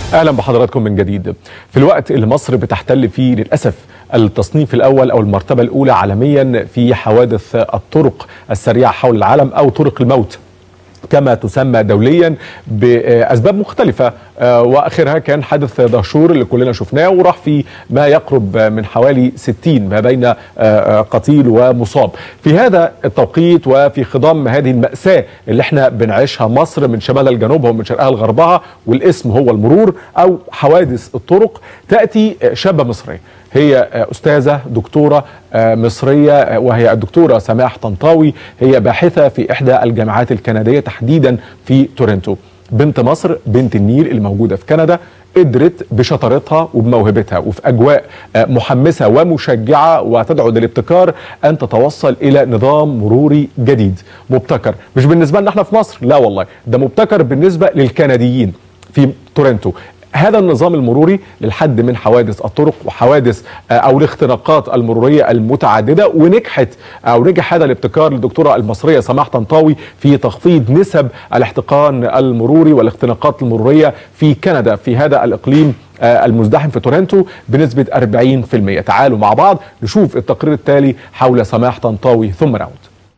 اهلا بحضراتكم من جديد في الوقت اللي مصر بتحتل فيه للاسف التصنيف الاول او المرتبه الاولى عالميا في حوادث الطرق السريعه حول العالم او طرق الموت كما تسمى دوليا باسباب مختلفه واخرها كان حادث دهشور اللي كلنا شفناه وراح في ما يقرب من حوالي 60 ما بين قتيل ومصاب في هذا التوقيت وفي خضم هذه الماساه اللي احنا بنعيشها مصر من شمالها لجنوبها ومن شرقها لغربها والاسم هو المرور او حوادث الطرق تاتي شابه مصريه هي أستاذة دكتورة مصرية وهي الدكتورة سماح طنطاوي هي باحثة في إحدى الجامعات الكندية تحديدا في تورنتو بنت مصر بنت النيل اللي موجودة في كندا قدرت بشطارتها وبموهبتها وفي أجواء محمسة ومشجعة وتدعو للابتكار أن تتوصل إلى نظام مروري جديد مبتكر مش بالنسبة لنا احنا في مصر لا والله ده مبتكر بالنسبة للكنديين في تورنتو هذا النظام المروري للحد من حوادث الطرق وحوادث او الاختناقات المروريه المتعدده ونجحت او نجح هذا الابتكار للدكتوره المصريه سماح طنطاوي في تخفيض نسب الاحتقان المروري والاختناقات المروريه في كندا في هذا الاقليم المزدحم في تورنتو بنسبه 40% تعالوا مع بعض نشوف التقرير التالي حول سماح طنطاوي ثم نعود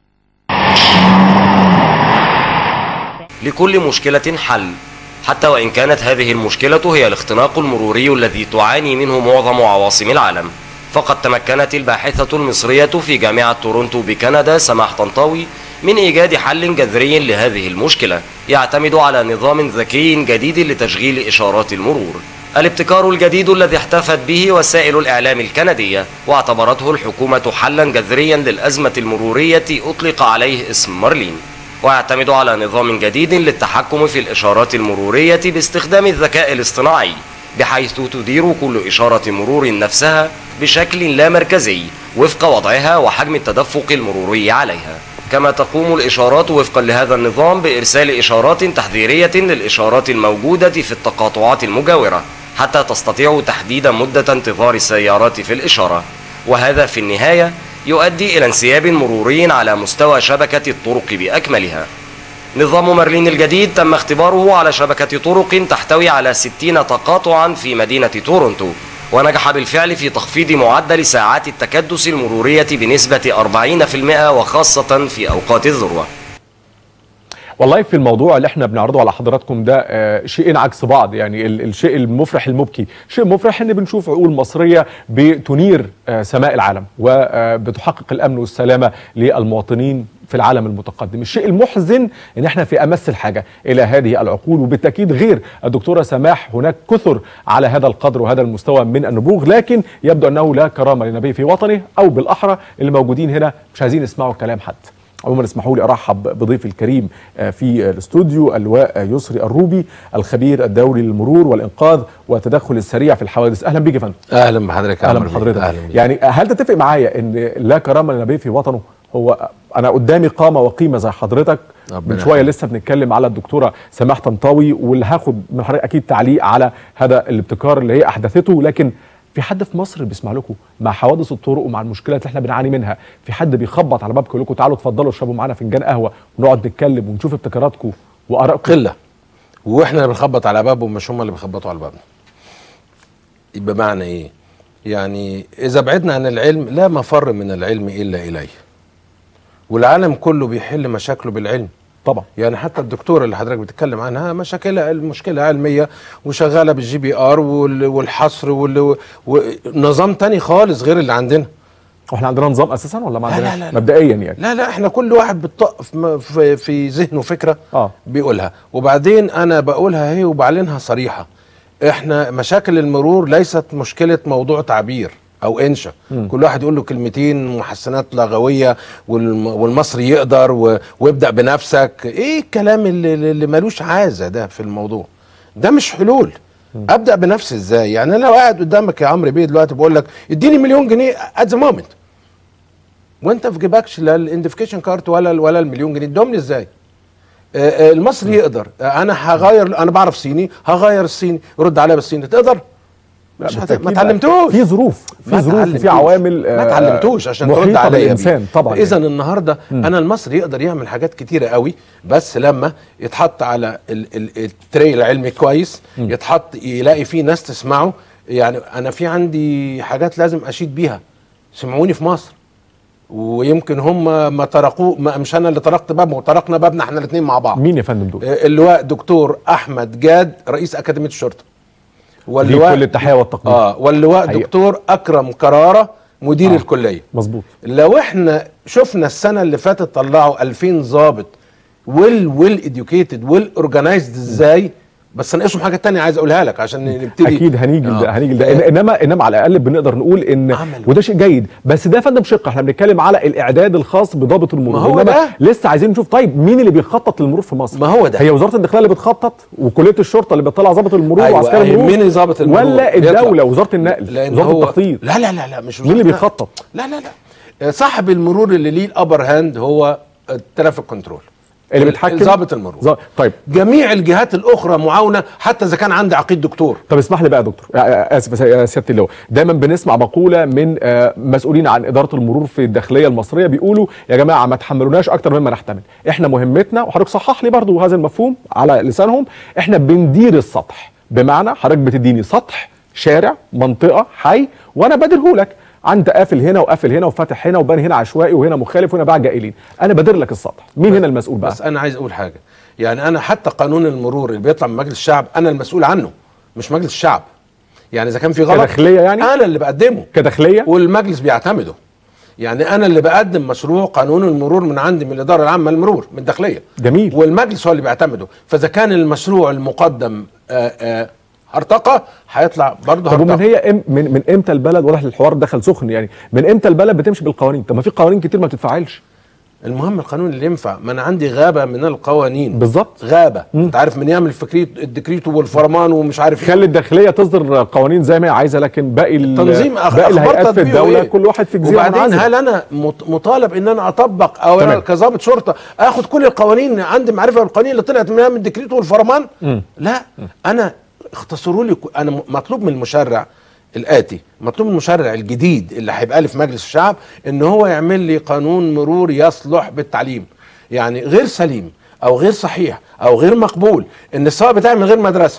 لكل مشكله حل حتى وإن كانت هذه المشكلة هي الاختناق المروري الذي تعاني منه معظم عواصم العالم فقد تمكنت الباحثة المصرية في جامعة تورونتو بكندا سماح طنطاوي من إيجاد حل جذري لهذه المشكلة يعتمد على نظام ذكي جديد لتشغيل إشارات المرور الابتكار الجديد الذي احتفت به وسائل الإعلام الكندية واعتبرته الحكومة حلا جذريا للأزمة المرورية أطلق عليه اسم مارلين ويعتمد على نظام جديد للتحكم في الإشارات المرورية باستخدام الذكاء الاصطناعي بحيث تدير كل إشارة مرور نفسها بشكل لا مركزي وفق وضعها وحجم التدفق المروري عليها كما تقوم الإشارات وفقا لهذا النظام بإرسال إشارات تحذيرية للإشارات الموجودة في التقاطعات المجاورة حتى تستطيع تحديد مدة انتظار السيارات في الإشارة وهذا في النهاية يؤدي إلى انسياب مروري على مستوى شبكة الطرق بأكملها نظام مارلين الجديد تم اختباره على شبكة طرق تحتوي على 60 تقاطعا في مدينة تورونتو ونجح بالفعل في تخفيض معدل ساعات التكدس المرورية بنسبة 40% وخاصة في أوقات الذروة والله في الموضوع اللي احنا بنعرضه على حضراتكم ده آه شيئين عكس بعض يعني الشيء المفرح المبكي شيء مفرح ان بنشوف عقول مصريه بتنير آه سماء العالم وبتحقق الامن والسلامه للمواطنين في العالم المتقدم الشيء المحزن ان احنا في امس الحاجه الى هذه العقول وبالتاكيد غير الدكتوره سماح هناك كثر على هذا القدر وهذا المستوى من النبوغ لكن يبدو انه لا كرامه لنبي في وطنه او بالاحرى اللي موجودين هنا مش عايزين يسمعوا كلام حد عموما اسمحوا لي ارحب بضيفي الكريم في الاستوديو اللواء يسري الروبي الخبير الدولي للمرور والانقاذ والتدخل السريع في الحوادث اهلا بيك يا فندم اهلا بحضرتك اهلا بحضرتك أهلا يعني هل تتفق معايا ان لا كرامه للنبي في وطنه هو انا قدامي قامه وقيمه زي حضرتك من شويه لسه بنتكلم على الدكتوره سماح طنطاوي واللي هاخد من حضرتك اكيد تعليق على هذا الابتكار اللي هي احدثته لكن في حد في مصر بيسمع لكم مع حوادث الطرق ومع المشكلات اللي احنا بنعاني منها في حد بيخبط على بابكم يقول لكم تعالوا اتفضلوا اشربوا معانا فنجان قهوه ونقعد نتكلم ونشوف ابتكاراتكم وارائكم قله واحنا اللي بنخبط على بابهم مش هم اللي بيخبطوا على بابنا يبقى معنى ايه يعني اذا بعدنا عن العلم لا مفر من العلم الا اليه والعالم كله بيحل مشاكله بالعلم طبعا يعني حتى الدكتوره اللي حضرتك بتتكلم عنها مشاكلها المشكله علميه وشغاله بالجي بي ار والحصر ونظام تاني خالص غير اللي عندنا واحنا عندنا نظام اساسا ولا ما لا عندنا لا لا لا. مبدئيا يعني لا لا احنا كل واحد بتطق في- في في ذهنه فكره اه بيقولها وبعدين انا بقولها هي وبعلنها صريحه احنا مشاكل المرور ليست مشكله موضوع تعبير او انشا مم. كل واحد يقول له كلمتين محسنات لغويه والم- والمصري يقدر و- وابدا بنفسك ايه الكلام اللي, اللي ملوش عازه ده في الموضوع ده مش حلول ابدا بنفسي ازاي يعني انا لو قاعد قدامك يا عمرو بيه دلوقتي بقول لك اديني مليون جنيه ات ذا مومنت وانت في جيبكش لا الاندفيكيشن كارت ولا ولا المليون جنيه ادهم لي ازاي آه، آه، المصري يقدر آه، انا هغير انا بعرف صيني هغير الصيني رد عليا بالصيني تقدر مش هت- بالتأكيد ما لا. ظروف في ظروف في ما ظروف اتعلمتوش. وفي عوامل ما آه، اتعلمتوش عشان ترد محيطة عليا بالانسان طبعا اذا النهارده انا المصري يقدر يعمل حاجات كتيره قوي بس لما يتحط على ال- ال- التري العلمي كويس يتحط يلاقي فيه ناس تسمعه يعني انا في عندي حاجات لازم اشيد بيها سمعوني في مصر ويمكن هم ما طرقوا ما مش انا اللي طرقت بابهم طرقنا بابنا احنا الاثنين مع بعض مين يا فندم دول؟ اللواء دكتور احمد جاد رئيس اكاديميه الشرطه ليه كل التحيه والتقدير اه واللواء حقيقة. دكتور اكرم كراره مدير آه. آه. الكليه مظبوط لو احنا شفنا السنه اللي فاتت طلعوا 2000 ضابط ويل ويل اديوكيتد ويل اورجنايزد ازاي بس ناقصهم حاجه تانية عايز اقولها لك عشان نبتدي اكيد هنيجي آه. لده هنيجي لده إن- انما انما على الاقل بنقدر نقول ان عملوا. وده شيء جيد بس ده يا فندم شق احنا بنتكلم على الاعداد الخاص بضابط المرور ما هو إنما ده. لسه عايزين نشوف طيب مين اللي بيخطط للمرور في مصر ما هو ده. هي وزاره الداخليه اللي بتخطط وكليه الشرطه اللي بتطلع ضابط المرور أيوة، وعسكري المرور مين ضابط المرور؟ ولا بيطلع. الدوله وزاره النقل لان وزاره هو التخطيط لا لا لا لا مش مين اللي وزارة بيخطط لا لا لا صاحب المرور اللي ليه الابر هاند هو الترافيك كنترول اللي بيتحكم ضابط المرور ظا- طيب جميع الجهات الاخرى معاونه حتى اذا كان عندي عقيد دكتور طب اسمح لي بقى يا دكتور آه، آه، اسف يا سياده اللواء دايما بنسمع مقوله من آه، مسؤولين عن اداره المرور في الداخليه المصريه بيقولوا يا جماعه ما تحملوناش اكتر مما نحتمل احنا مهمتنا وحضرتك صحح لي برضو هذا المفهوم على لسانهم احنا بندير السطح بمعنى حضرتك بتديني سطح شارع منطقه حي وانا بديرهولك انت قافل هنا وقافل هنا وفاتح هنا وبان هنا عشوائي وهنا مخالف وهنا باع جائلين انا بدير لك السطح مين هنا المسؤول بقى بس انا عايز اقول حاجه يعني انا حتى قانون المرور اللي بيطلع من مجلس الشعب انا المسؤول عنه مش مجلس الشعب يعني اذا كان في غلط كداخلية يعني؟ انا اللي بقدمه كداخليه والمجلس بيعتمده يعني انا اللي بقدم مشروع قانون المرور من عندي من الاداره العامه للمرور من الداخليه جميل. والمجلس هو اللي بيعتمده فاذا كان المشروع المقدم آآ آآ هرطقه هيطلع برضه طب ومن هرطقه هي إم من من امتى البلد واضح الحوار دخل سخن يعني من امتى البلد بتمشي بالقوانين طب ما في قوانين كتير ما بتتفعلش المهم القانون اللي ينفع ما انا عندي غابه من القوانين بالظبط غابه انت عارف من يعمل فكريت الدكريتو والفرمان ومش عارف خلي الداخليه تصدر قوانين زي ما هي عايزه لكن باقي ال- تنظيم أخ- باقي أخبار الهيئات في تطبيقه الدوله إيه؟ كل واحد في جزيره وبعدين منعزلة. هل انا مط- مطالب ان انا اطبق او تمام. أنا كظابط شرطه اخد كل القوانين عندي معرفه بالقوانين اللي طلعت منها من الدكريتو والفرمان لا انا اختصروا لي ك- انا م- مطلوب من المشرع الاتي مطلوب من المشرع الجديد اللي هيبقى لي في مجلس الشعب ان هو يعمل لي قانون مرور يصلح بالتعليم يعني غير سليم او غير صحيح او غير مقبول ان السواق بتاعي من غير مدرسه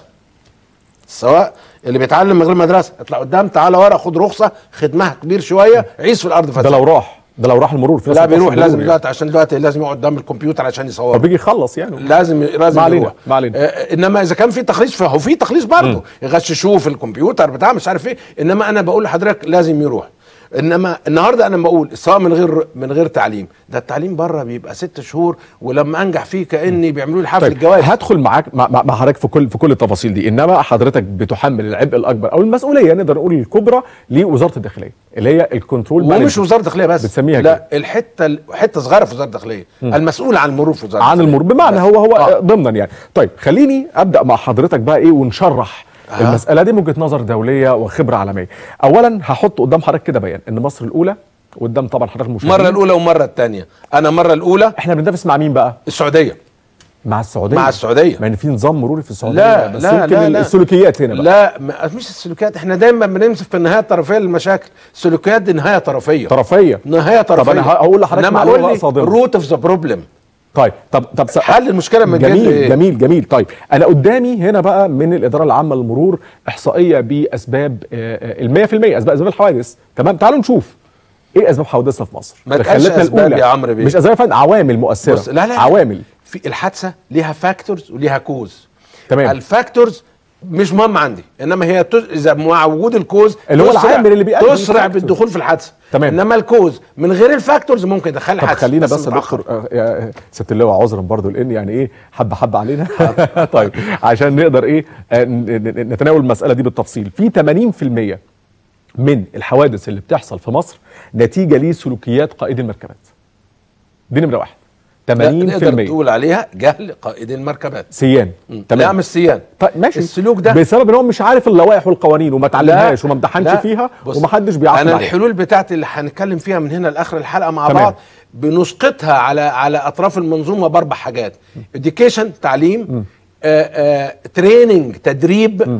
السواق اللي بيتعلم من غير مدرسه اطلع قدام تعالى ورا خد رخصه خدمها كبير شويه عيش في الارض ده فساد لو راح ده لو راح المرور في ناس لا بتروح بيروح المرور لازم يعني. دلوقتي عشان دلوقتي لازم يقعد قدام الكمبيوتر عشان يصور طب بيجي يخلص يعني لازم لازم ما علينا، يروح ما علينا. آه انما اذا كان في تخليص فهو في تخليص برضه يغششوه في الكمبيوتر بتاع مش عارف ايه انما انا بقول لحضرتك لازم يروح انما النهارده انا بقول سواء من غير من غير تعليم ده التعليم بره بيبقى ست شهور ولما انجح فيه كاني بيعملوا لي حفل طيب الجواز هدخل معاك مع, مع مع حضرتك في كل في كل التفاصيل دي انما حضرتك بتحمل العبء الاكبر او المسؤوليه نقدر نقول الكبرى لوزاره الداخليه اللي هي الكنترول ومش مانجمنت. وزاره الداخليه بس بتسميها لا الحته حته صغيره في وزاره الداخليه المسؤول عن المرور في وزاره عن الداخلية. المرور بمعنى بس. هو هو آه. آه. ضمنا يعني طيب خليني ابدا مع حضرتك بقى ايه ونشرح آه. المساله دي من وجهه نظر دوليه وخبره عالميه اولا هحط قدام حضرتك كده بيان ان مصر الاولى قدام طبعا حضرتك المشاهدين المره الاولى والمره الثانيه انا المره الاولى احنا بنتنافس مع مين بقى السعوديه مع السعوديه مع السعودية. مع ان في نظام مروري في السعوديه لا بس لا يمكن لا لا السلوكيات هنا بقى لا ما- مش السلوكيات احنا دايما بنمسك في النهايه الطرفيه للمشاكل السلوكيات دي نهايه طرفيه طرفيه نهايه طرفيه أنا هقول لحضرتك انما معلومة قول بقى لي صادمة. روت اوف ذا بروبلم طيب طب طب س- حل المشكله من جميل جهة إيه؟ جميل جميل طيب انا قدامي هنا بقى من الاداره العامه للمرور احصائيه باسباب ال 100% اسباب اسباب الحوادث تمام تعالوا نشوف ايه اسباب حوادثنا في مصر ما تقالش خلتنا أسباب الأولى. يا عمرو بيه. مش اسباب يا فندم عوامل مؤثره بص لا لا, لا عوامل في الحادثه ليها فاكتورز وليها كوز تمام. الفاكتورز مش مهم عندي انما هي تز... اذا مع وجود الكوز اللي هو تسرع- العامل اللي بيؤدي تسرع للفاكتور. بالدخول في الحادثه تمام. انما الكوز من غير الفاكتورز ممكن يدخل طب حادثه خلينا بس يا متأخر. دكتور آه، يا ست اللواء عذرا برضو لان يعني ايه حبه حبه علينا طيب عشان نقدر ايه آه، ن- ن- نتناول المساله دي بالتفصيل في 80% من الحوادث اللي بتحصل في مصر نتيجه لسلوكيات قائدي المركبات دي نمره واحد لا، نقدر 80% تقول عليها جهل قائدي المركبات سيان لا مش سيان طيب ماشي السلوك ده بسبب ان هو مش عارف اللوائح والقوانين وما اتعلمهاش لا، وما امتحنش لا. فيها بص، ومحدش بيعاقب انا عليها الحلول بتاعتي اللي هنتكلم فيها من هنا لاخر الحلقه مع تمام. بعض بنسقطها على على اطراف المنظومه باربع حاجات اديوكيشن تعليم آه آه تريننج تدريب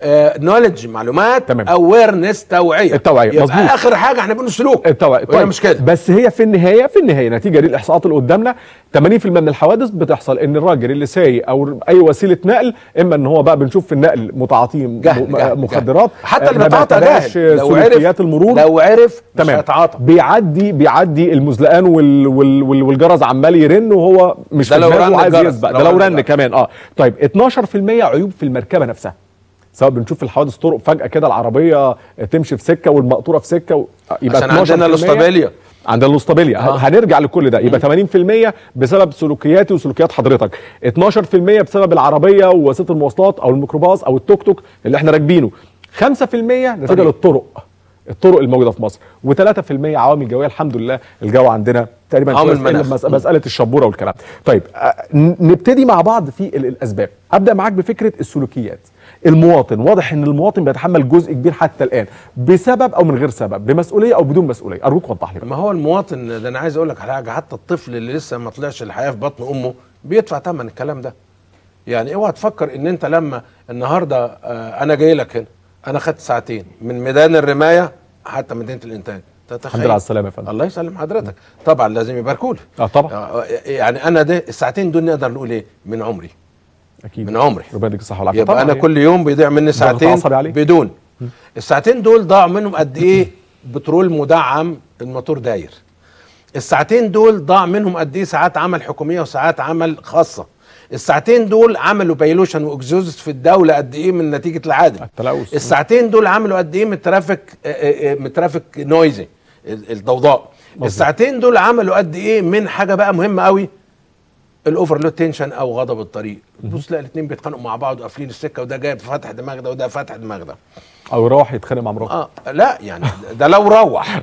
نولج معلومات تمام. اويرنس توعيه التوعية، يبقى مظبوط. اخر حاجه احنا بنقول سلوك التوعية ولا مش كده بس هي في النهايه في النهايه نتيجه للاحصاءات اللي قدامنا 80% من الحوادث بتحصل ان الراجل اللي سايق او اي وسيله نقل اما ان هو بقى بنشوف في النقل متعاطين جهل م- جهل مخدرات جهل. حتى آه، اللي ما بيتعاطى بيتبعش جاهل لو عرف سلوكيات المرور لو عرف مش تمام هيتعاطى بيعدي بيعدي المزلقان وال وال وال والجرس عمال يرن وهو مش ده في لو دماغه رن عايز الجرس، يسبق لو ده لو رن رن الجرس. كمان اه طيب 12% عيوب في المركبه نفسها سواء بنشوف في الحوادث طرق فجاه كده العربيه تمشي في سكه والمقطوره في سكه و... يبقى عشان عندنا 12% الاسطابيليا عندنا الاسطابيليا آه. هنرجع لكل ده يبقى 80% بسبب سلوكياتي وسلوكيات حضرتك 12% بسبب العربيه ووسيله المواصلات او الميكروباص او التوك توك اللي احنا راكبينه 5% نتيجه طريق. للطرق الطرق الموجوده في مصر و3% عوامل جويه الحمد لله الجو عندنا تقريبا عوامل كويس إلا مناخ. مس- مساله الشبوره والكلام طيب آه، ن- نبتدي مع بعض في ال- الاسباب ابدا معاك بفكره السلوكيات المواطن واضح ان المواطن بيتحمل جزء كبير حتى الان بسبب او من غير سبب بمسؤوليه او بدون مسؤوليه ارجوك وضح لي بقى. ما هو المواطن ده انا عايز اقول لك على حاجه حتى الطفل اللي لسه ما طلعش الحياه في بطن امه بيدفع ثمن الكلام ده يعني اوعى تفكر ان انت لما النهارده آه، انا جاي لك هنا انا خدت ساعتين من ميدان الرمايه حتى مدينه الانتاج تتخيل الحمد لله على السلامه يا فندم الله يسلم حضرتك طبعا لازم يباركوا لي اه طبعا آه، يعني انا ده الساعتين دول نقدر نقول ايه من عمري اكيد من عمري ربنا يديك الصحه والعافيه يبقى طبعا انا يعني. كل يوم بيضيع مني ساعتين عصبي عليه. بدون الساعتين دول ضاع منهم قد ايه بترول مدعم الموتور داير الساعتين دول ضاع منهم قد ايه ساعات عمل حكوميه وساعات عمل خاصه الساعتين دول عملوا بيلوشن واكزوزس في الدوله قد ايه من نتيجه العادم التلوث الساعتين دول عملوا قد ايه من الترافيك آه، آه، آه، من الترافيك نويزي ال- الضوضاء الساعتين دول عملوا قد ايه من حاجه بقى مهمه قوي الاوفرلود تنشن او غضب الطريق بص تلاقي الاثنين بيتخانقوا مع بعض وقافلين السكه وده جاي فاتح دماغ ده وده فاتح دماغ ده او يروح يتخانق مع مراته اه لا يعني ده لو روح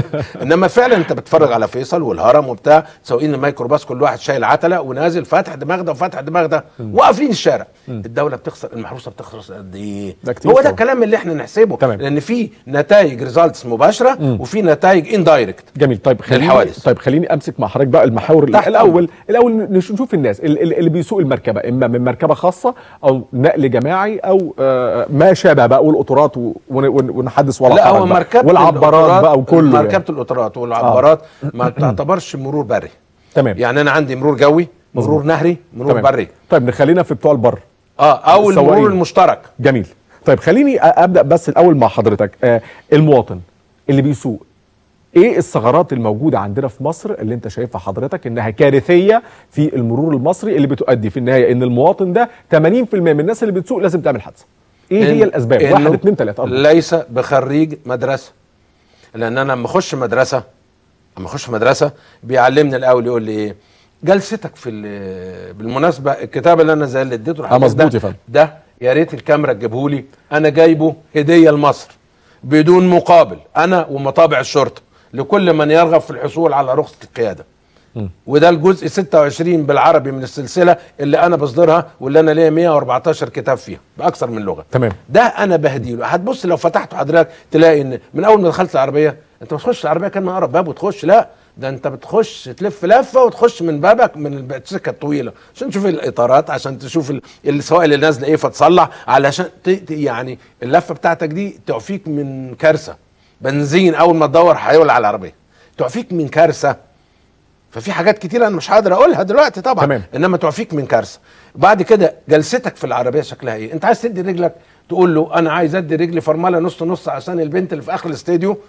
انما فعلا انت بتتفرج على فيصل والهرم وبتاع سواقين الميكروباص كل واحد شايل عتله ونازل فاتح دماغ ده وفاتح دماغ ده وقافلين الشارع الدوله بتخسر المحروسه بتخسر قد ايه ده كتير هو ده طبعا. الكلام اللي احنا نحسبه تمام. لان في نتائج ريزالتس مباشره وفي نتائج اندايركت جميل طيب خليني للحوادث. طيب خليني امسك مع حضرتك بقى المحاور تحت الاول الاول نش- نشوف الناس ال- ال- اللي بيسوق المركبه اما من مركبه خاصه او نقل جماعي او آه، ما شابه بقى والقطارات و- ون- ون- ونحدث ولا لا حرج هو بقى. مركبه والعبارات القطارات- بقى وكله مركبه يعني. القطارات والعبارات ما تعتبرش مرور بري تمام يعني انا عندي مرور جوي مرور نهري مرور تمام. بري طيب نخلينا في بتوع البر اه او السواقين. المرور المشترك جميل طيب خليني أ- ابدا بس الاول مع حضرتك آه المواطن اللي بيسوق ايه الثغرات الموجوده عندنا في مصر اللي انت شايفها حضرتك انها كارثيه في المرور المصري اللي بتؤدي في النهايه ان المواطن ده 80% من الناس اللي بتسوق لازم تعمل حادثه ايه هي إن- الاسباب إنه واحد اتنين تلاته أربعة. ليس بخريج مدرسه لان انا لما اخش مدرسه لما اخش مدرسه بيعلمني الاول يقول لي ايه جلستك في ال- بالمناسبه الكتاب اللي انا زي اللي اديته لحضرتك مظبوط ده- يا فندم. ده يا ريت الكاميرا تجيبه لي انا جايبه هديه لمصر بدون مقابل انا ومطابع الشرطه لكل من يرغب في الحصول على رخصه القياده وده الجزء 26 بالعربي من السلسله اللي انا بصدرها واللي انا ليا 114 كتاب فيها باكثر من لغه تمام. ده انا بهديله هتبص لو فتحته حضرتك تلاقي ان من اول ما دخلت العربيه انت ما تخش العربيه كان اقرب باب وتخش لا ده انت بتخش تلف لفه وتخش من بابك من الب- السكه الطويله عشان تشوف الاطارات عشان تشوف ال- السواق اللي نازله ايه فتصلح علشان ت... ت- يعني اللفه بتاعتك دي تعفيك من كارثه بنزين اول ما تدور هيولع على العربيه تعفيك من كارثه ففي حاجات كتير انا مش هقدر اقولها دلوقتي طبعا تمام. انما تعفيك من كارثه بعد كده جلستك في العربيه شكلها ايه انت عايز تدي رجلك تقول له انا عايز ادي رجلي فرمله نص نص عشان البنت اللي في اخر الاستديو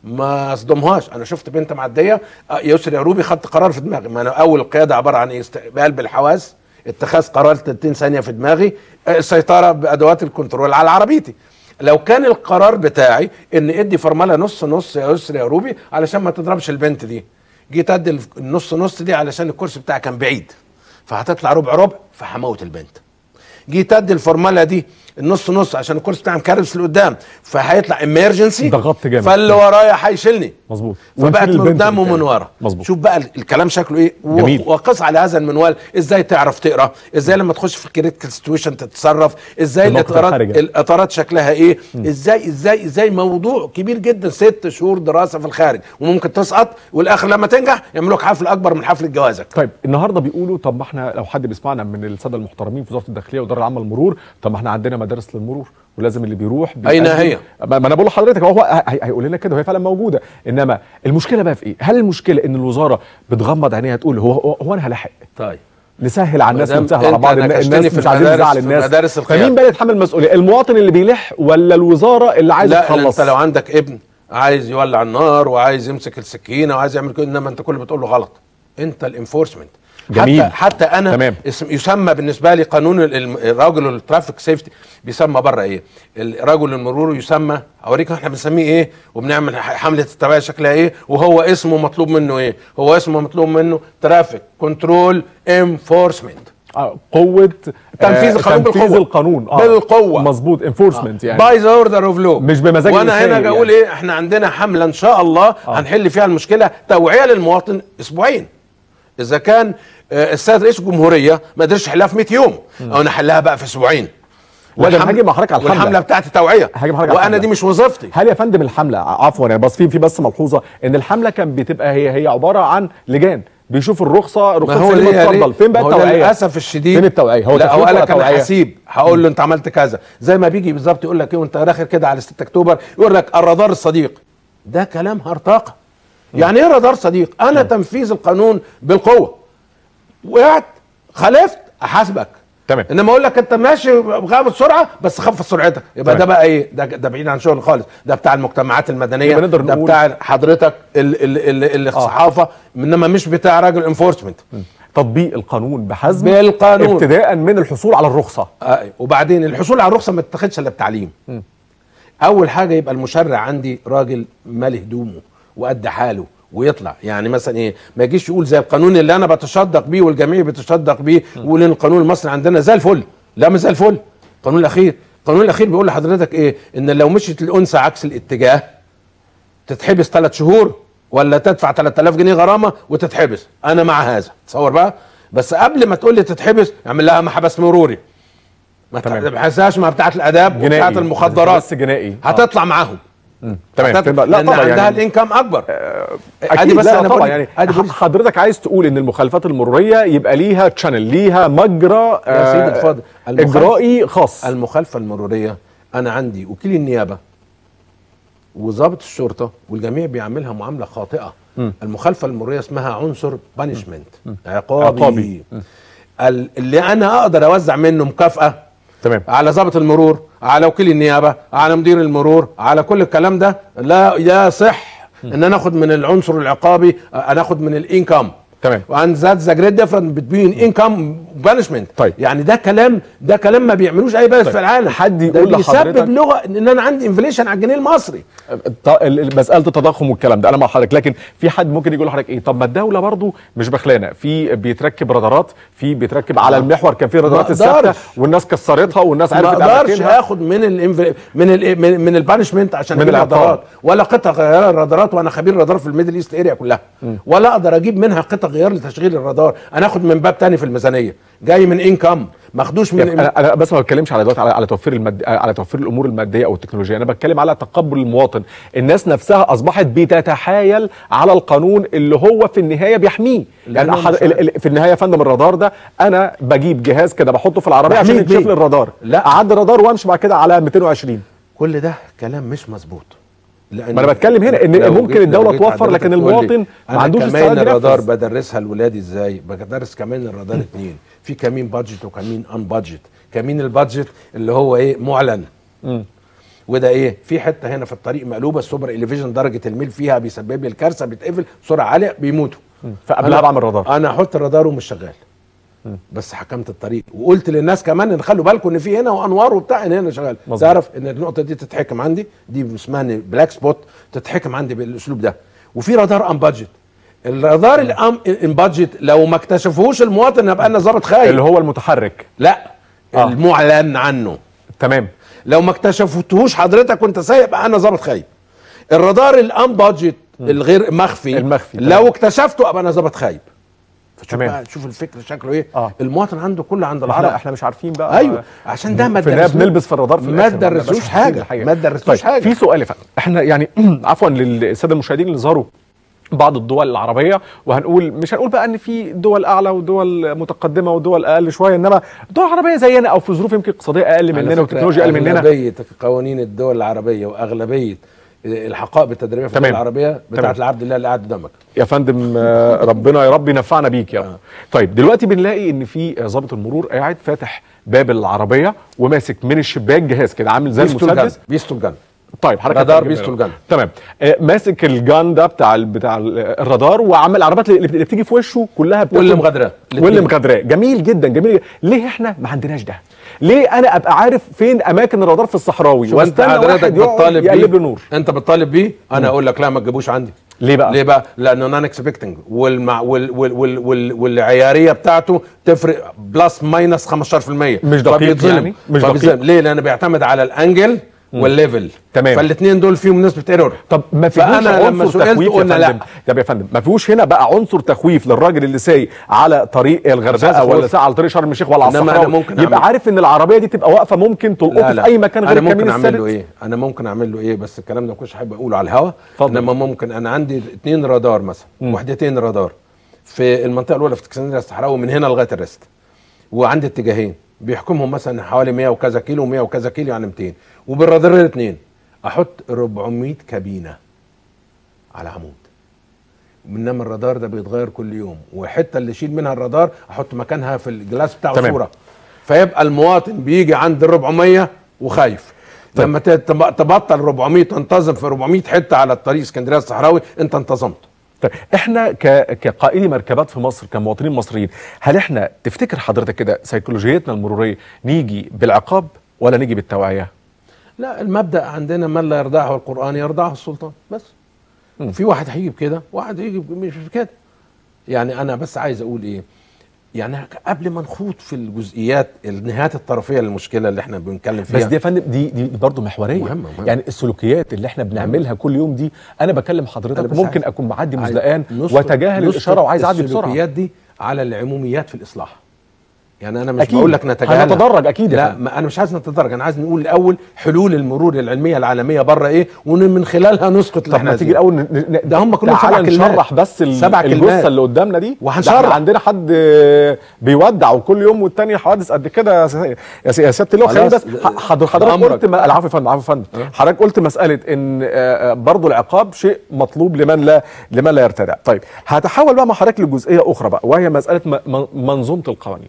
ما اصدمهاش انا شفت بنت معديه آه، يسري يا روبي خدت قرار في دماغي ما انا اول القياده عباره عن ايه استقبال بالحواس اتخاذ قرار 30 ثانيه في دماغي آه، السيطره بادوات الكنترول على عربيتي لو كان القرار بتاعي ان ادي فرمله نص نص يا يسري يا روبي علشان ما تضربش البنت دي جيت ادي النص نص دي علشان الكرسي بتاعي كان بعيد فهتطلع ربع ربع فهموت البنت جيت ادي الفورمولا دي النص نص عشان الكرسي بتاعي مكربس لقدام فهيطلع امرجنسي ضغطت جامد. فاللي ورايا هيشيلني مظبوط فبقت ونشيل من البنت قدام ومن بالتالي. ورا مظبوط شوف بقى الكلام شكله ايه و- جميل. وقس على هذا المنوال ازاي تعرف تقرا ازاي لما تخش في الكريتيكال سيتويشن تتصرف ازاي الموقف الاطارات الحرجة. الاطارات شكلها ايه ازاي ازاي ازاي موضوع كبير جدا ست شهور دراسه في الخارج وممكن تسقط والاخر لما تنجح يعملوا لك حفل اكبر من حفله جوازك طيب النهارده بيقولوا طب ما احنا لو حد بيسمعنا من الساده المحترمين في وزاره الداخليه والاداره العامه للمرور طب ما احنا عندنا مدارس للمرور ولازم اللي بيروح أين بيقدم- هي؟ ما ما انا بقول لحضرتك هو هي- هي- هيقول لنا كده وهي فعلا موجوده انما المشكله بقى في ايه؟ هل المشكله ان الوزاره بتغمض عينيها تقول هو هو, هو انا هلاحق طيب نسهل على الناس مادام ونسهل على أنت بعض الناس ناقشتني الناس في مش عايزين المدارس- نزعل في الناس مدارس القيادة. فمين بقى يتحمل المسؤوليه المواطن اللي بيلح ولا الوزاره اللي عايزه لا تخلص انت لو عندك ابن عايز يولع النار وعايز يمسك السكينه وعايز يعمل كده انما انت كل اللي بتقول له غلط انت الانفورسمنت جميل. حتى حتى انا تمام. اسم يسمى بالنسبه لي قانون ال- الم- الراجل الترافيك سيفتي بيسمى بره ايه الرجل المرور يسمى اوريك احنا بنسميه ايه وبنعمل ح- حمله التوعيه شكلها ايه وهو اسمه مطلوب منه ايه هو اسمه مطلوب منه ترافيك كنترول انفورسمنت آه، قوه تنفيذ آه، القانون تنفيذ بالقوة. القانون بالقوة. مظبوط انفورسمنت يعني باي ذا اوردر اوف لو مش بمزاج وانا هنا المسير اقول يعني. ايه احنا عندنا حمله ان شاء الله آه. هنحل فيها المشكله توعيه للمواطن اسبوعين اذا كان آه، السيد رئيس الجمهوريه ما قدرش يحلها في 100 يوم او انا احلها بقى في اسبوعين لا، ده أنا والحملة- هاجي مع حضرتك على الحملة. والحمله بتاعتي توعيه هاجي مع حضرتك على وانا الحملة. دي مش وظيفتي هل يا فندم الحمله عفوا يعني بس في في بس ملحوظه ان الحمله كان بتبقى هي هي عباره عن لجان بيشوف الرخصه ما رخصه هو سليمه ليه اتفضل فين بقى ما هو التوعيه للاسف الشديد فين التوعيه هو لا هو تكليف قال ولا لك انا توعية؟ هسيب هقول له انت عملت كذا زي ما بيجي بالظبط يقول لك ايه وانت داخل كده على 6 اكتوبر يقول لك الرادار الصديق ده كلام هرطقه يعني ايه رادار صديق انا تنفيذ القانون بالقوه وقعت خالفت احاسبك تمام. انما اقول لك انت ماشي بغابة سرعه بس خفض سرعتك يبقى تمام. ده بقى ايه ده, ده بعيد عن شغل خالص ده بتاع المجتمعات المدنيه يبقى نقدر ده نقول- بتاع حضرتك ال- ال- ال- ال- الصحافه انما مش بتاع راجل انفورسمنت تطبيق القانون بحزم بالقانون. ابتداء من الحصول على الرخصه آه، وبعدين الحصول على الرخصه ما تتاخدش الا بتعليم اول حاجه يبقى المشرع عندي راجل مال هدومه وقد حاله ويطلع يعني مثلا ايه ما يجيش يقول زي القانون اللي انا بتصدق بيه والجميع بيتصدق بيه ويقول ان القانون المصري عندنا زي الفل لا مش زي الفل القانون الاخير القانون الاخير بيقول لحضرتك ايه ان لو مشيت الانثى عكس الاتجاه تتحبس ثلاث شهور ولا تدفع 3000 جنيه غرامه وتتحبس انا مع هذا تصور بقى بس قبل ما تقول لي تتحبس اعمل لها محبس مروري ما تمام. تحسهاش مع بتاعه الاداب جنائي. وبتاعه المخدرات بس جنائي. آه. هتطلع معاهم تمام هتطلع- فين بقى؟ لا لأن طبعا عندها يعني الانكم اكبر اكيد بس لا أنا طبعا بقول- يعني أدي بقول- حضرتك عايز تقول ان المخالفات المروريه يبقى ليها تشانل ليها مجرى يا سيدي آه، الفاضل المخالف- اجرائي خاص المخالفه المروريه انا عندي وكيل النيابه وضابط الشرطه والجميع بيعملها معامله خاطئه المخالفه المروريه اسمها عنصر بانشمنت عقابي, عقابي. ال- اللي انا اقدر اوزع منه مكافاه تمام على ضابط المرور على وكيل النيابه على مدير المرور على كل الكلام ده لا يصح ان انا اخد من العنصر العقابي انا اخد من الانكم تمام. وان ذات ذا جريت ديفرنت بتوين انكم بانشمنت طيب. يعني ده كلام ده كلام ما بيعملوش اي بلد طيب. في العالم حد ده يقول لحضرتك- بيسبب لغه ان انا عندي انفليشن على الجنيه المصري ط- ال- ال- مساله التضخم والكلام ده انا مع حضرتك لكن في حد ممكن يقول لحضرتك ايه طب ما الدوله برضو مش بخلانه في بيتركب رادارات في بيتركب على المحور كان في رادارات ما الثابته أقدرش. والناس كسرتها والناس ما عرفت اقدرش اماكنها اخد من ال من ال من, من البانشمنت عشان من اجيب العقاب. رادارات ولا قطع غيار الرادارات وانا خبير رادار في الميدل ايست اريا كلها ولا اقدر اجيب منها قطع غيار لتشغيل الرادار انا اخد من باب تاني في الميزانيه جاي من انكم ماخدوش من انا انا بس ما بتكلمش على دلوقتي على على توفير المد... على توفير الامور الماديه او التكنولوجيه انا بتكلم على تقبل المواطن الناس نفسها اصبحت بتتحايل على القانون اللي هو في النهايه بيحميه يعني أنا أحد... مش ال... ال... في النهايه يا فندم الرادار ده انا بجيب جهاز كده بحطه في العربيه عشان بحميك يكشف بيه. لي الرادار لا. اعدي الرادار وامشي بعد كده على 220 كل ده كلام مش مظبوط لأن ما أنا بتكلم هنا إن لو ممكن جيت- الدولة لو جيت توفر، حضرتك لكن تقول لي المواطن ما أنا عندوش كمان استعداد الرادار ينفذ. بدرسها لولادي ازاي بدرس كمان الرادار اتنين في كمين بادجت وكمين ان بادجت كمين البادجت اللي هو ايه معلن وده ايه في حته هنا في الطريق مقلوبه السوبر اليفيجن درجه الميل فيها بيسبب لي الكارثه بيتقفل بسرعه عاليه بيموتوا فقبلها أنا- بعمل رادار انا احط الرادار ومش شغال بس حكمت الطريق وقلت للناس كمان ان خلوا بالكم ان في هنا وانوار وبتاع ان هنا شغال مظبوط. تعرف ان النقطه دي تتحكم عندي دي اسمها بلاك سبوت تتحكم عندي بالاسلوب ده وفي رادار ان بادجت الرادار الان ان بادجت لو ما اكتشفوش المواطن يبقى انا ظابط خايف اللي هو المتحرك لا آه. المعلن عنه تمام لو ما اكتشفتوش حضرتك وانت سايق يبقى انا ظابط خايب الرادار الان بادجت الغير مخفي المخفي، لو تمام. اكتشفته ابقى انا ظابط خايب فشوف تمام. بقى شوف الفكر شكله ايه آه. المواطن عنده كل عند احنا العرب احنا مش عارفين بقى ايوه عشان ده ما في النهايه تدرسوش- بنلبس في الرادار في ما الآخر، بنبقاش تدرسوش حاسين حاجه بالحاجة. ما تدرسوش طيب حاجه في سؤال يا فندم احنا يعني عفوا للساده المشاهدين اللي ظهروا بعض الدول العربيه وهنقول مش هنقول بقى ان في دول اعلى ودول متقدمه ودول اقل شويه انما الدول العربيه زينا او في ظروف يمكن اقتصاديه اقل على مننا فكرة وتكنولوجيا اقل مننا اغلبيه قوانين الدول العربيه واغلبيه الحقائب التدريبيه في تمام. الدول العربيه بتاعت تمام. العبد الله اللي قاعد قدامك يا فندم آه، ربنا يا رب ينفعنا بيك يا رب طيب دلوقتي بنلاقي ان في ضابط المرور قاعد فاتح باب العربيه وماسك من الشباك جهاز كده عامل زي بيستول جن المسدس بيستول جن طيب حضرتك رادار هتجيبها. بيستول جن. تمام آه، ماسك الجان ده بتاع ال- بتاع ال- الرادار وعمل العربيات اللي اللي بتيجي في وشه كلها بتاخد- واللي مغادراه. واللي الاتنين. مغادراه جميل جدا جميل جداً. ليه احنا ما عندناش ده ليه انا ابقى عارف فين اماكن الرادار في الصحراوي شوف انت واستنى حضرتك واحد يقعد بتطالب يقلب بيه له نور انت بتطالب بيه انا اقول لك لا ما تجيبوش عندي ليه بقى؟ ليه بقى لانه نون اكسبكتنج والمع وال وال وال وال والعياريه بتاعته تفرق بلس ماينس 15% مش دقيق فبيتظلم. يعني؟ مش فبيتظلم. دقيق. ليه لانه بيعتمد على الانجل والليفل تمام. فالاثنين دول فيهم نسبه ايرور طب ما فيهوش فانا لما عنصر سئلت تخويف يا قلنا فندم لا طب يا فندم ما فيهوش هنا بقى عنصر تخويف للراجل اللي سايق على طريق الغردقه أستاذ ولا خوف. ساعه على طريق شرم الشيخ ولا على إنما أنا الصحراوي ممكن يبقى أعمل- عارف ان العربيه دي تبقى واقفه ممكن تلقطه في اي مكان غير انا ممكن الكمين اعمل له الثابت ايه انا ممكن اعمل له ايه بس الكلام ده ما كنتش حابب اقوله على الهوا اتفضل. انما ممكن انا عندي اثنين رادار مثلا وحدتين رادار في المنطقه الاولى في اسكندريه الصحراوي من هنا لغايه الرست وعندي اتجاهين بيحكمهم مثلا حوالي 100 وكذا كيلو و100 وكذا كيلو يعني 200 وبالرادارين الاثنين احط 400 كابينه على عمود انما الرادار ده بيتغير كل يوم والحته اللي يشيل منها الرادار احط مكانها في الجلاس بتاعه تمام. صوره فيبقى المواطن بيجي عند ال 400 وخايف طيب. لما تب- تبطل 400 تنتظم في 400 حته على الطريق اسكندريه الصحراوي انت انتظمت طيب احنا ك... كقائدي مركبات في مصر كمواطنين مصريين هل احنا تفتكر حضرتك كده سيكولوجيتنا المروريه نيجي بالعقاب ولا نيجي بالتوعيه لا المبدا عندنا من لا يرضعه القران يرضعه السلطان بس في واحد هيجي بكده واحد هيجي ب- مش كده يعني انا بس عايز اقول ايه يعني قبل ما نخوض في الجزئيات النهايات الطرفيه للمشكله اللي احنا بنتكلم فيها بس دي يا فندم دي دي برضه محوريه مهمة- مهمة. يعني السلوكيات اللي احنا بنعملها كل يوم دي انا بكلم أنا حضرتك بس ممكن عايز- اكون معدي عايز مزلقان نسقط- واتجاهل نسقط الاشاره وعايز اعدي بسرعه السلوكيات دي على العموميات في الاصلاح يعني انا مش أكيد. بقول لك نتجاهلها هنتدرج أكيد يا لا فندم. ما انا مش عايز نتدرج انا عايز نقول الاول حلول المرور العلميه العالميه بره ايه ومن خلالها نسقط اللي طب احنا ما تيجي عايزينه. الاول ن- ن- ده هم كلهم تعالى سبع كلمات. نشرح بس ال- سبع الجثه كلمات. اللي قدامنا دي وهنشرح. ده احنا عندنا حد آه، بيودع وكل يوم والتاني حوادث قد كده يا س- يا س- يا سياده اللواء خليني خلاص، بس ده- ح- حضر- حضرتك ده أمرك. قلت ما- العفو يا فندم العفو يا فندم حضرتك قلت مساله ان آه، آه، برضو العقاب شيء مطلوب لمن لا لمن لا يرتدع طيب هتحول بقى مع حضرتك لجزئيه اخرى بقى وهي مساله م- م- منظومه القوانين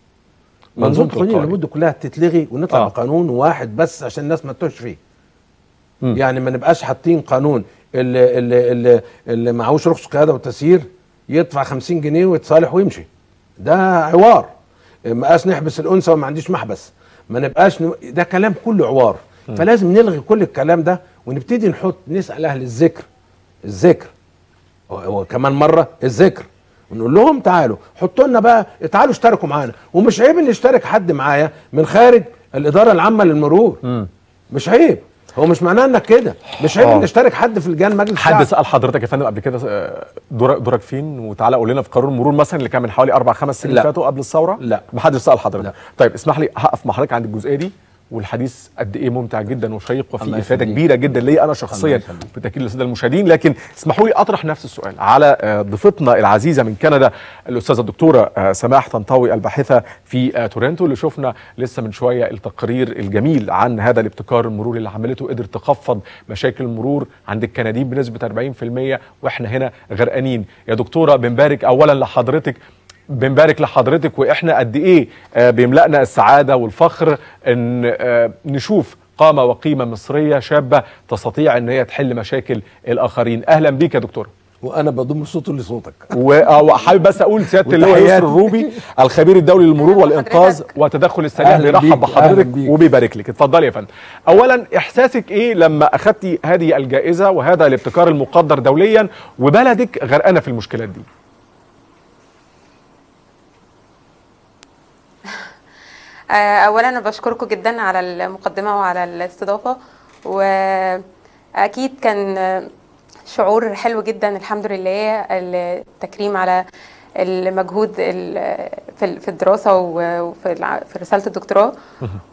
منظومه القوانين لابد كلها تتلغي ونطلع آه. بقانون واحد بس عشان الناس ما تتوهش فيه مم. يعني ما نبقاش حاطين قانون اللي اللي اللي, اللي معهوش رخصه قياده وتسيير يدفع 50 جنيه ويتصالح ويمشي ده عوار مقاس نحبس الانثى وما عنديش محبس ما نبقاش ن... ده كلام كله عوار فلازم نلغي كل الكلام ده ونبتدي نحط نسال اهل الذكر الذكر و- وكمان مره الذكر ونقول لهم تعالوا حطوا لنا بقى تعالوا اشتركوا معانا ومش عيب ان يشترك حد معايا من خارج الاداره العامه للمرور مش عيب هو مش معناه انك كده مش عيب آه. ان يشترك حد في لجان مجلس حد الشعب سال حضرتك يا فندم قبل كده آه، دورك دورك فين وتعالى قول لنا في قانون المرور مثلا اللي كان من حوالي اربع خمس سنين لا. فاتوا قبل الثوره لا. محدش سال حضرتك لا. طيب اسمح لي هقف مع حضرتك عند الجزئيه دي والحديث قد ايه ممتع جدا وشيق وفي الله افاده يخليك. كبيره جدا ليا انا شخصيا يخليك. بالتاكيد للساده المشاهدين لكن اسمحوا لي اطرح نفس السؤال على آه، ضيفتنا العزيزه من كندا الاستاذه الدكتوره آه، سماح طنطاوي الباحثه في آه، تورنتو اللي شفنا لسه من شويه التقرير الجميل عن هذا الابتكار المروري اللي عملته قدر تخفض مشاكل المرور عند الكنديين بنسبه 40% واحنا هنا غرقانين يا دكتوره بنبارك اولا لحضرتك بنبارك لحضرتك واحنا قد ايه آه، بيملأنا السعاده والفخر ان آه، نشوف قامه وقيمه مصريه شابه تستطيع ان هي تحل مشاكل الاخرين اهلا بيك يا دكتوره وانا بضم صوته لصوتك و- آه، وحابب بس اقول سياده اللواء وتحياتي. يسر الروبي الخبير الدولي للمرور أهلا والانقاذ بحضرتك. والتدخل السريع أهلا بيرحب بيك، بحضرتك أهلا بيك. وبيبارك لك اتفضلي يا فندم اولا احساسك ايه لما اخذتي هذه الجائزه وهذا الابتكار المقدر دوليا وبلدك غرقانه في المشكلات دي آه، اولا انا بشكركم جدا على المقدمه وعلى الاستضافه واكيد كان آه، شعور حلو جدا الحمد لله التكريم على المجهود ال- في ال- في الدراسه و- وفي الع- في رساله الدكتوراه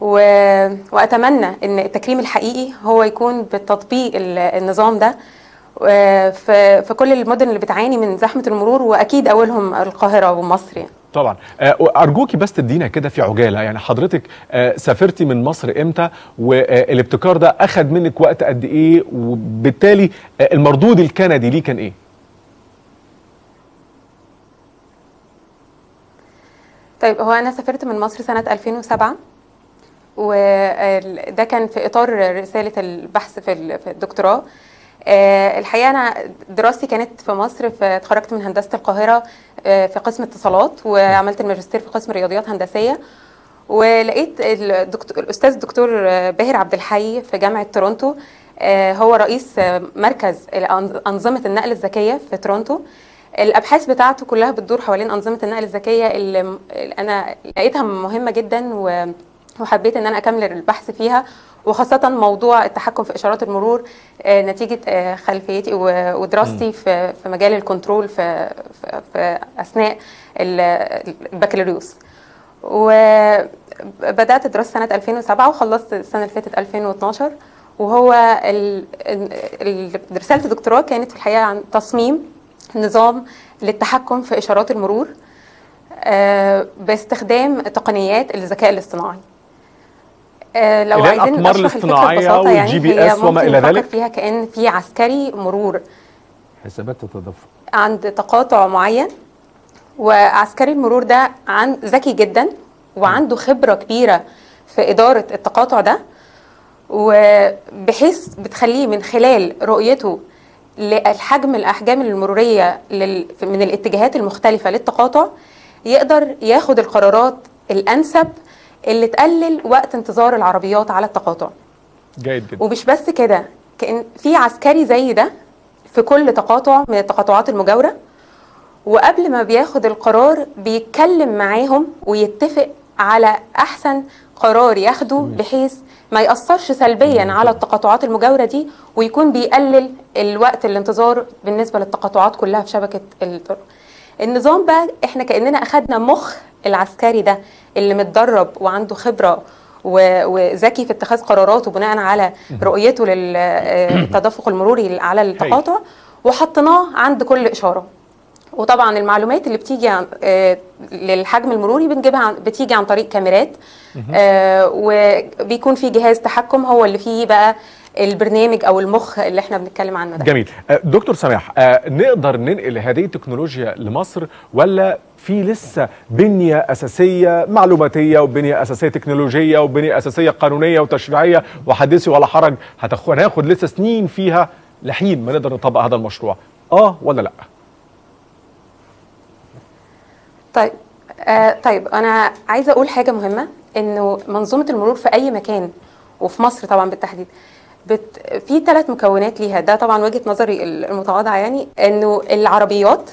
و- واتمنى ان التكريم الحقيقي هو يكون بتطبيق ال- النظام ده آه، في في كل المدن اللي بتعاني من زحمه المرور واكيد اولهم القاهره ومصر يعني. طبعا آه، ارجوكي بس تدينا كده في عجاله يعني حضرتك آه، سافرتي من مصر امتى والابتكار ده اخذ منك وقت قد ايه وبالتالي آه، المردود الكندي ليه كان ايه طيب هو انا سافرت من مصر سنه 2007 وده كان في اطار رساله البحث في ال- في الدكتوراه آه، الحقيقه انا دراستي كانت في مصر فاتخرجت من هندسه القاهره آه، في قسم اتصالات وعملت الماجستير في قسم رياضيات هندسيه ولقيت الدكتور الاستاذ الدكتور باهر عبد الحي في جامعه تورونتو آه، هو رئيس آه، مركز الأنظ- انظمه النقل الذكيه في تورونتو الابحاث بتاعته كلها بتدور حوالين انظمه النقل الذكيه اللي م- اللي انا لقيتها مهمه جدا و وحبيت ان انا اكمل البحث فيها وخاصه موضوع التحكم في اشارات المرور آه، نتيجه آه، خلفيتي و- ودراستي في في مجال الكنترول في في, في اثناء ال- البكالوريوس وبدات دراسه سنه 2007 وخلصت السنه اللي فاتت 2012 وهو ال- ال- رساله الدكتوراه كانت في الحقيقه عن تصميم نظام للتحكم في اشارات المرور آه، باستخدام تقنيات الذكاء الاصطناعي آه، لو اللي هي عايزين الأقمار اشرح الفكره الاصطناعية ببساطه يعني والجي بي هي إس وما ممكن إلى نفكر ذلك؟ فيها كان في عسكري مرور حسابات التدفق عند تقاطع معين وعسكري المرور ده عن ذكي جدا وعنده خبرة كبيرة في إدارة التقاطع ده وبحيث بتخليه من خلال رؤيته للحجم الأحجام المرورية لل- من الاتجاهات المختلفة للتقاطع يقدر ياخد القرارات الأنسب اللي تقلل وقت انتظار العربيات على التقاطع جيد جدا ومش بس كده كان في عسكري زي ده في كل تقاطع من التقاطعات المجاوره وقبل ما بياخد القرار بيتكلم معاهم ويتفق على احسن قرار ياخده بحيث ما يأثرش سلبيا على التقاطعات المجاورة دي ويكون بيقلل الوقت الانتظار بالنسبة للتقاطعات كلها في شبكة الطرق النظام بقى احنا كأننا أخدنا مخ العسكري ده اللي متدرب وعنده خبرة و- وذكي في اتخاذ قراراته بناء على رؤيته للتدفق المروري على التقاطع وحطيناه عند كل إشارة وطبعا المعلومات اللي بتيجي عن آه، للحجم المروري بنجيبها عن بتيجي عن طريق كاميرات آه، وبيكون في جهاز تحكم هو اللي فيه بقى البرنامج او المخ اللي احنا بنتكلم عنه ده جميل آه، دكتور سماح آه، نقدر ننقل هذه التكنولوجيا لمصر ولا في لسه بنية أساسية معلوماتية وبنية أساسية تكنولوجية وبنية أساسية قانونية وتشريعية وحدثي ولا حرج هتاخ- هناخد لسه سنين فيها لحين ما نقدر نطبق هذا المشروع اه ولا لا طيب آه طيب انا عايزه اقول حاجه مهمه انه منظومه المرور في اي مكان وفي مصر طبعا بالتحديد بت في ثلاث مكونات ليها ده طبعا وجهه نظري المتواضعه يعني انه العربيات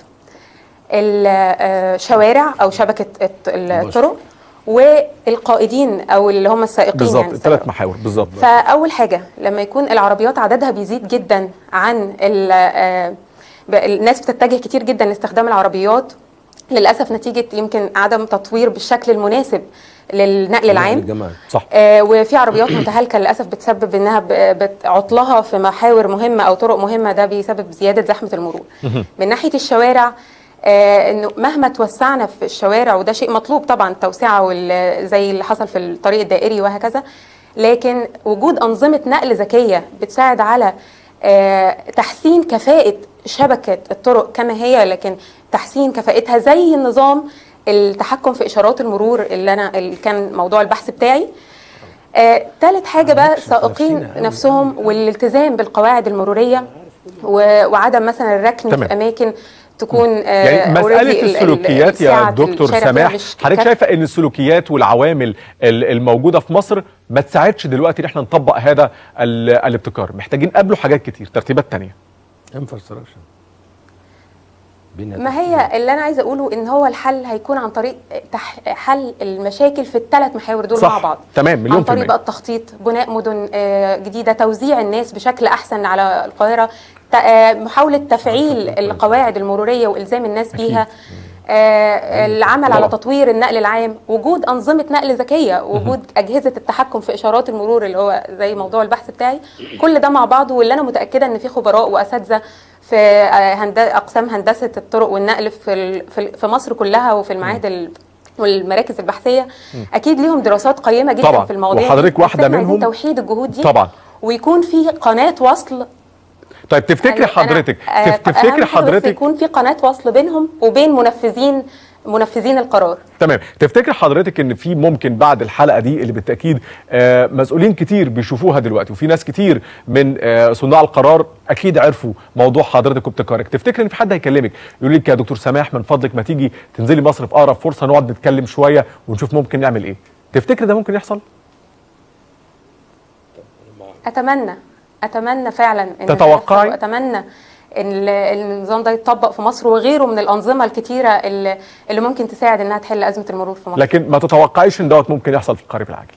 الشوارع او شبكه الط- الطرق والقائدين او اللي هم السائقين بالظبط يعني ثلاث محاور بالظبط فاول حاجه لما يكون العربيات عددها بيزيد جدا عن ال- آه، ب- الناس بتتجه كتير جدا لاستخدام العربيات للاسف نتيجه يمكن عدم تطوير بالشكل المناسب للنقل العام الجماعي صح آه وفي عربيات متهالكه للاسف بتسبب انها ب- بت- عطلها في محاور مهمه او طرق مهمه ده بيسبب زياده زحمه المرور من ناحيه الشوارع آه انه مهما توسعنا في الشوارع وده شيء مطلوب طبعا توسعه وال- زي اللي حصل في الطريق الدائري وهكذا لكن وجود انظمه نقل ذكيه بتساعد على آه تحسين كفاءه شبكه الطرق كما هي لكن تحسين كفاءتها زي النظام التحكم في اشارات المرور اللي انا اللي كان موضوع البحث بتاعي آه، تالت حاجة بقى سائقين نفسهم والالتزام بالقواعد المرورية و- وعدم مثلا الركن تمام. في أماكن تكون آه، يعني already مسألة ال- ال- السلوكيات يا سعة دكتور الشارع فيها سماح مش حضرتك كافية. شايفة ان السلوكيات والعوامل ال- الموجودة في مصر ما تساعدش دلوقتي ان احنا نطبق هذا ال- الابتكار محتاجين قبله حاجات كتير ترتيبات تانية انفراستراكشر ما هي اللي انا عايزه اقوله ان هو الحل هيكون عن طريق تح حل المشاكل في الثلاث محاور دول صح. مع بعض تمام، مليون عن في المية. طريق بقى التخطيط بناء مدن آه، جديده توزيع الناس بشكل احسن على القاهره ت- آه، محاوله تفعيل القواعد المروريه والزام الناس بيها آه، العمل على طبعا. تطوير النقل العام وجود انظمه نقل ذكيه وجود اجهزه التحكم في اشارات المرور اللي هو زي موضوع البحث بتاعي كل ده مع بعضه واللي انا متاكده ان في خبراء واساتذه في آه، هند- اقسام هندسه الطرق والنقل في ال- في ال- في مصر كلها وفي المعاهد ال- والمراكز البحثيه اكيد ليهم دراسات قيمه جدا طبعا. في المواضيع دي. وحضرتك بس واحدة إحنا عايزين منهم. توحيد الجهود دي طبعا. ويكون في قناه وصل طيب تفتكري أنا- حضرتك أنا- آه، تف- تفتكري أهم حاجة بس حضرتك يكون في قناه وصل بينهم وبين منفذين منفذين القرار تمام تفتكر حضرتك ان في ممكن بعد الحلقه دي اللي بالتاكيد آه، مسؤولين كتير بيشوفوها دلوقتي وفي ناس كتير من آه، صناع القرار اكيد عرفوا موضوع حضرتك وابتكارك تفتكر ان في حد هيكلمك يقول لك يا دكتور سماح من فضلك ما تيجي تنزلي مصر في اقرب فرصه نقعد نتكلم شويه ونشوف ممكن نعمل ايه تفتكر ده ممكن يحصل اتمنى اتمنى فعلا ان ده تتوقعي؟ يحصل واتمنى ان ال- النظام ده يتطبق في مصر وغيره من الانظمه الكتيره اللي, اللي ممكن تساعد انها تحل ازمه المرور في مصر لكن ما تتوقعيش ان دوت ممكن يحصل في القريب العاجل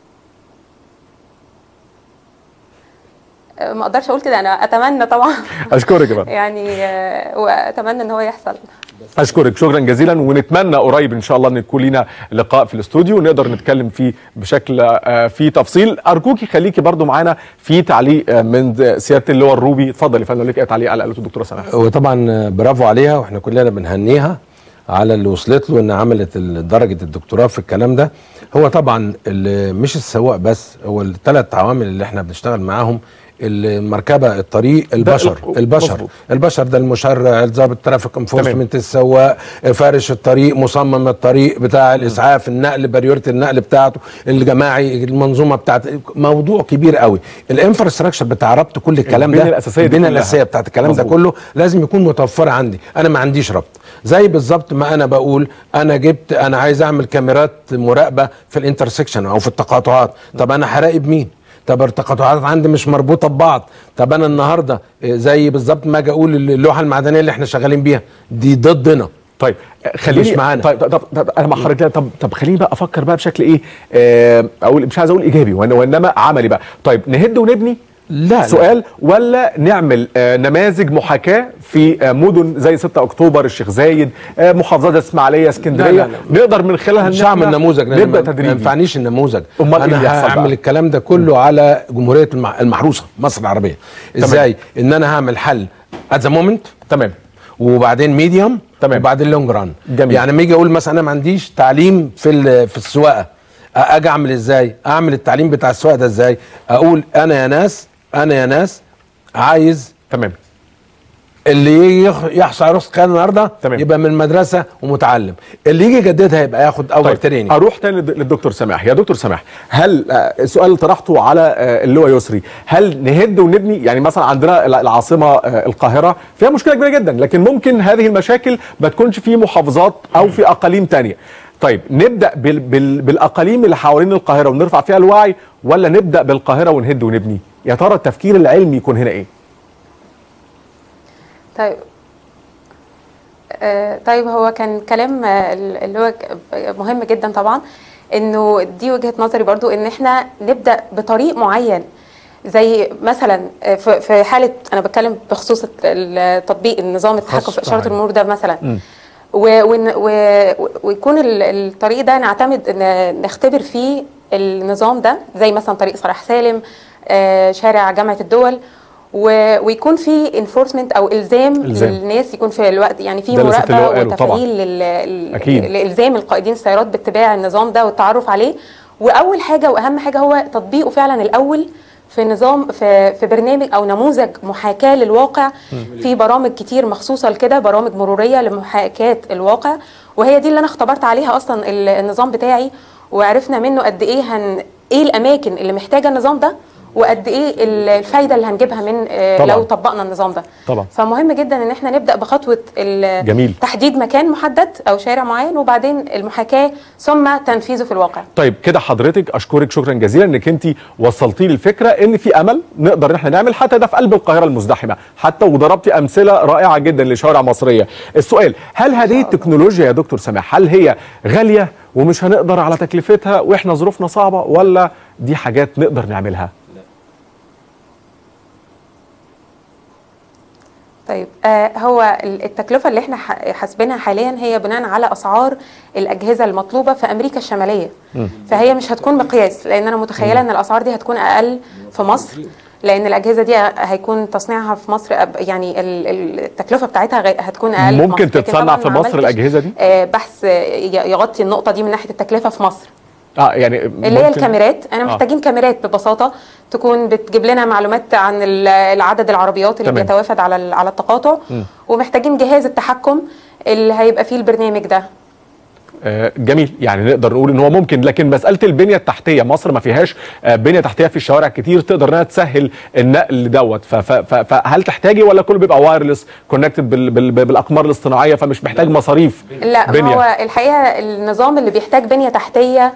أه، ما اقدرش اقول كده انا اتمنى طبعا اشكرك يا فندم يعني أه، واتمنى ان هو يحصل اشكرك شكرا جزيلا ونتمنى قريب ان شاء الله ان يكون لنا لقاء في الاستوديو ونقدر نتكلم فيه بشكل آه، فيه تفصيل ارجوكي خليكي برضو معانا في تعليق آه، من سياده اللواء الروبي اتفضل يا فندم لك اي تعليق على اللي قالته الدكتوره سماح وطبعا برافو عليها واحنا كلنا بنهنيها على اللي وصلت له ان عملت ال- درجه الدكتوراه في الكلام ده هو طبعا ال- مش السواق بس هو الثلاث عوامل اللي احنا بنشتغل معاهم المركبه الطريق البشر ال- البشر مظبوط. البشر ده المشرع ضابط ترافيك انفورسمنت السواق فارش الطريق مصمم الطريق بتاع الاسعاف النقل بريورتي النقل بتاعته الجماعي المنظومه بتاعت موضوع كبير قوي الانفراستراكشر بتاع ربط كل الكلام البنية ده الأساسية دي البنية كلها. الاساسيه بتاعت الكلام ده مظبوط. كله لازم يكون متوفر عندي انا ما عنديش ربط زي بالظبط ما انا بقول انا جبت انا عايز اعمل كاميرات مراقبه في الانترسكشن او في التقاطعات طب انا هراقب مين طب التقاطعات عندي مش مربوطه ببعض طب انا النهارده آه، زي بالظبط ما اجي اقول اللوحه المعدنيه اللي احنا شغالين بيها دي ضدنا طيب آه، خليني مش معانا. طيب طب, طب, طب انا مع حضرتك طب طب خليني بقى افكر بقى بشكل ايه آه، اقول مش عايز اقول ايجابي وإن- وانما عملي بقى طيب نهد ونبني لا، لا. سؤال ولا نعمل آه، نماذج محاكاه في آه، مدن زي 6 اكتوبر الشيخ زايد آه، محافظات اسماعيليه اسكندريه لا، لا، لا. نقدر من خلالها مش إن هعمل إحنا نموذج لأن نبدا ما- ما تدريجي ينفعنيش النموذج أمال إيه اللي انا يحصل هعمل بقى؟ الكلام ده كله على جمهوريه المع- المحروسه مصر العربيه ازاي ان انا هعمل حل ات ذا مومنت تمام وبعدين ميديوم تمام. وبعدين لونج ران جميل. يعني لما يجي اقول مثلا انا ما عنديش تعليم في ال- في السواقه أ- اجي اعمل ازاي اعمل التعليم بتاع السواقه ده ازاي اقول انا يا ناس انا يا ناس عايز تمام اللي يخ- يحصل على رخصه قياده النهارده تمام. يبقى من مدرسه ومتعلم اللي يجي يجددها يبقى ياخد اول طيب تريننج اروح تاني للد- للدكتور سماح يا دكتور سماح هل آه، السؤال اللي طرحته على آه، اللواء يسري هل نهد ونبني يعني مثلا عندنا الع- العاصمه آه، القاهره فيها مشكله كبيره جدا لكن ممكن هذه المشاكل ما تكونش في محافظات او في اقاليم تانية طيب نبدا بال بال بالاقاليم اللي حوالين القاهره ونرفع فيها الوعي ولا نبدا بالقاهره ونهد ونبني يا ترى التفكير العلمي يكون هنا ايه طيب آه، طيب هو كان كلام آه، اللي هو ك- مهم جدا طبعا انه دي وجهة نظري برضو ان احنا نبدأ بطريق معين زي مثلا آه، في في حالة انا بتكلم بخصوص ال- تطبيق النظام التحكم خاص في اشارة طبعاً. المرور ده مثلا و- ون- و- ويكون ال- الطريق ده نعتمد ان نختبر فيه النظام ده زي مثلا طريق صلاح سالم آه، شارع جامعة الدول و- ويكون في انفورسمنت او الزام, إلزام. للناس يكون في الوقت يعني في ده اللي ست اللي هو مراقبه قاله طبعاً. وتفعيل لل- ال- أكيد. لالزام القائدين السيارات باتباع النظام ده والتعرف عليه واول حاجه واهم حاجه هو تطبيقه فعلا الاول في نظام في في برنامج او نموذج محاكاه للواقع في برامج كتير مخصوصه لكده برامج مروريه لمحاكاه الواقع وهي دي اللي انا اختبرت عليها اصلا ال- النظام بتاعي وعرفنا منه قد ايه هن ايه الاماكن اللي محتاجه النظام ده وقد ايه ال- الفايده اللي هنجيبها من آه، طبعاً. لو طبقنا النظام ده طبعاً. فمهم جدا ان احنا نبدا بخطوه ال- جميل. تحديد مكان محدد او شارع معين وبعدين المحاكاه ثم تنفيذه في الواقع طيب كده حضرتك اشكرك شكرا جزيلا انك انت وصلتي لي الفكره ان في امل نقدر ان احنا نعمل حتى ده في قلب القاهره المزدحمه حتى وضربتي امثله رائعه جدا لشوارع مصريه السؤال هل هذه التكنولوجيا يا دكتور سماح هل هي غاليه ومش هنقدر على تكلفتها واحنا ظروفنا صعبه ولا دي حاجات نقدر نعملها طيب آه هو ال- التكلفة اللي احنا ح- حاسبينها حاليا هي بناء على أسعار الأجهزة المطلوبة في أمريكا الشمالية فهي مش هتكون مقياس لأن أنا متخيلة إن الأسعار دي هتكون أقل في مصر لأن الأجهزة دي هيكون تصنيعها في مصر أب- يعني ال- ال- التكلفة بتاعتها غ- هتكون أقل في ممكن مصر. لكن تتصنع طبعاً في ما مصر عملتش، الأجهزة دي؟ آه بحث آه، ي- يغطي النقطة دي من ناحية التكلفة في مصر اه يعني اللي هي ممكن- الكاميرات انا آه. محتاجين كاميرات ببساطه تكون بتجيب لنا معلومات عن ال- العدد العربيات اللي تمام. بيتوافد على ال- على التقاطع ومحتاجين جهاز التحكم اللي هيبقى فيه البرنامج ده آه، جميل يعني نقدر نقول ان هو ممكن لكن مساله البنيه التحتيه مصر ما فيهاش آه، بنيه تحتيه في الشوارع كتير تقدر انها تسهل النقل دوت ف- ف- ف- فهل تحتاجي ولا كله بيبقى وايرلس كونكتد بالاقمار الاصطناعيه فمش محتاج مصاريف لا ما بنيه هو الحقيقه النظام اللي بيحتاج بنيه تحتيه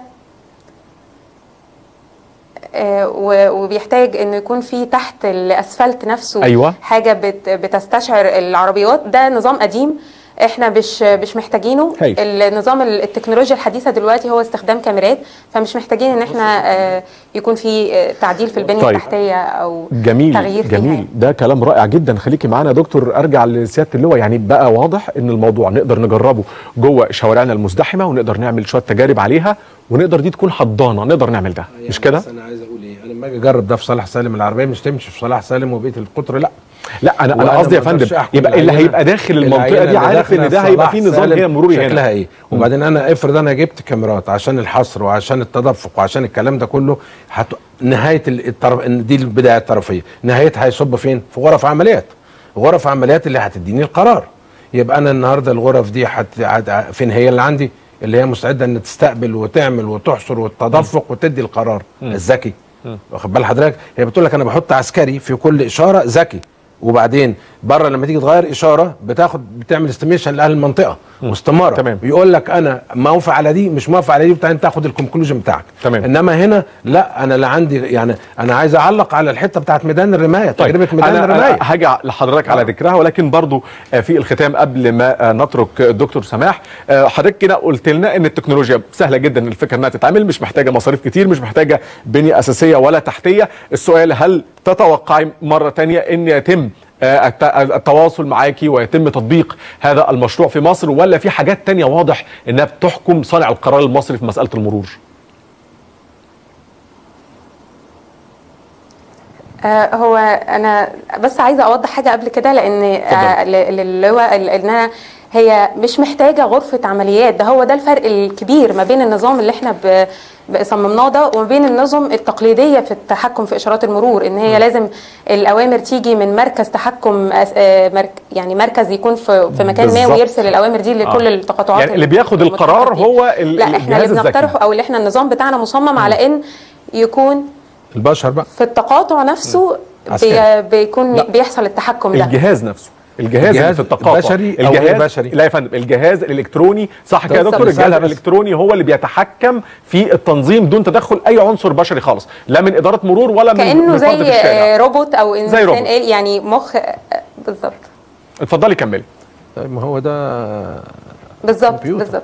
آه، و- وبيحتاج انه يكون في تحت الاسفلت نفسه أيوة. حاجه بت بتستشعر العربيات ده نظام قديم احنا مش مش محتاجينه هايل. النظام ال- التكنولوجيا الحديثه دلوقتي هو استخدام كاميرات فمش محتاجين ان احنا آه، يكون في آه، تعديل في البنيه طيب. التحتيه او جميل تغيير فيها جميل ده كلام رائع جدا خليكي معانا يا دكتور ارجع لسياده اللواء يعني بقى واضح ان الموضوع نقدر نجربه جوه شوارعنا المزدحمه ونقدر نعمل شويه تجارب عليها ونقدر دي تكون حضانه نقدر نعمل ده مش كده بس انا عايز اقول ايه انا لما اجي اجرب ده في صلاح سالم العربيه مش تمشي في صلاح سالم وبقيه القطر لا لا انا انا وأنا قصدي يا ما أقدرش فندم أحكم يبقى اللي العينة- هيبقى داخل المنطقه العينة دي اللي عارف داخلة ان ده في هيبقى صلاح فيه نظام سالم هي مروري شكلها هنا ايه وبعدين انا افرض انا جبت كاميرات عشان الحصر وعشان التدفق وعشان الكلام ده كله هت... نهايه ال- الطرف إن دي البدايه الطرفيه نهايتها هيصب فين في غرف عمليات غرف عمليات اللي هتديني القرار يبقى انا النهارده الغرف دي حت... حت... فين هي اللي عندي اللي هي مستعده ان تستقبل وتعمل وتحصر والتدفق وتدي القرار الذكي واخد بال حضرتك هي بتقول لك انا بحط عسكري في كل اشاره ذكي وبعدين بره لما تيجي تغير اشاره بتاخد بتعمل استيميشن لاهل المنطقه واستماره تمام. يقول لك انا موافق على دي مش موافق على دي وبعدين تاخد الكونكلوجن بتاعك تمام. انما هنا لا انا لا عندي يعني انا عايز اعلق على الحته بتاعت ميدان الرمايه طيب تجربه ميدان انا الرمايه أنا هاجي لحضرتك على ذكرها ولكن برضو آه، في الختام قبل ما آه، نترك الدكتور سماح آه، حضرتك كده قلت لنا ان التكنولوجيا سهله جدا الفكره انها تتعمل مش محتاجه مصاريف كتير مش محتاجه بنيه اساسيه ولا تحتيه السؤال هل تتوقعي مره تانية ان يتم آه، الت- التواصل معاكي ويتم تطبيق هذا المشروع في مصر ولا في حاجات تانية واضح انها بتحكم صانع القرار المصري في مساله المرور آه، هو انا بس عايزه اوضح حاجه قبل كده لان آه، ل- للواء ال- انها هي مش محتاجه غرفه عمليات ده هو ده الفرق الكبير ما بين النظام اللي احنا ب- ب- صممناه ده وما بين النظم التقليديه في التحكم في اشارات المرور ان هي لازم الاوامر تيجي من مركز تحكم أس- آه، مرك- يعني مركز يكون في في مكان ما بالظبط. ويرسل الاوامر دي لكل آه. التقاطعات يعني اللي بياخد المتاحة القرار فيه. هو ال- لا احنا الجهاز اللي الذكي. بنقترحه او اللي احنا النظام بتاعنا مصمم على ان يكون البشر بقى في التقاطع نفسه عسكري. بي بيكون لا. بيحصل التحكم ده الجهاز نفسه الجهاز اللي الجهاز في التقاطع بشري أو غير الجهاز بشري؟ لا يا فندم الجهاز الالكتروني صح كده يا بالظبط. دكتور الجهاز مثال بس. الالكتروني هو اللي بيتحكم في التنظيم دون تدخل اي عنصر بشري خالص لا من اداره مرور ولا من كانه من فرد زي في الشارع آه، روبوت او انسان روبوت. آلي، يعني مخ آه، بالظبط اتفضلي كملي طيب ما هو ده بالظبط كمبيوتر. بالظبط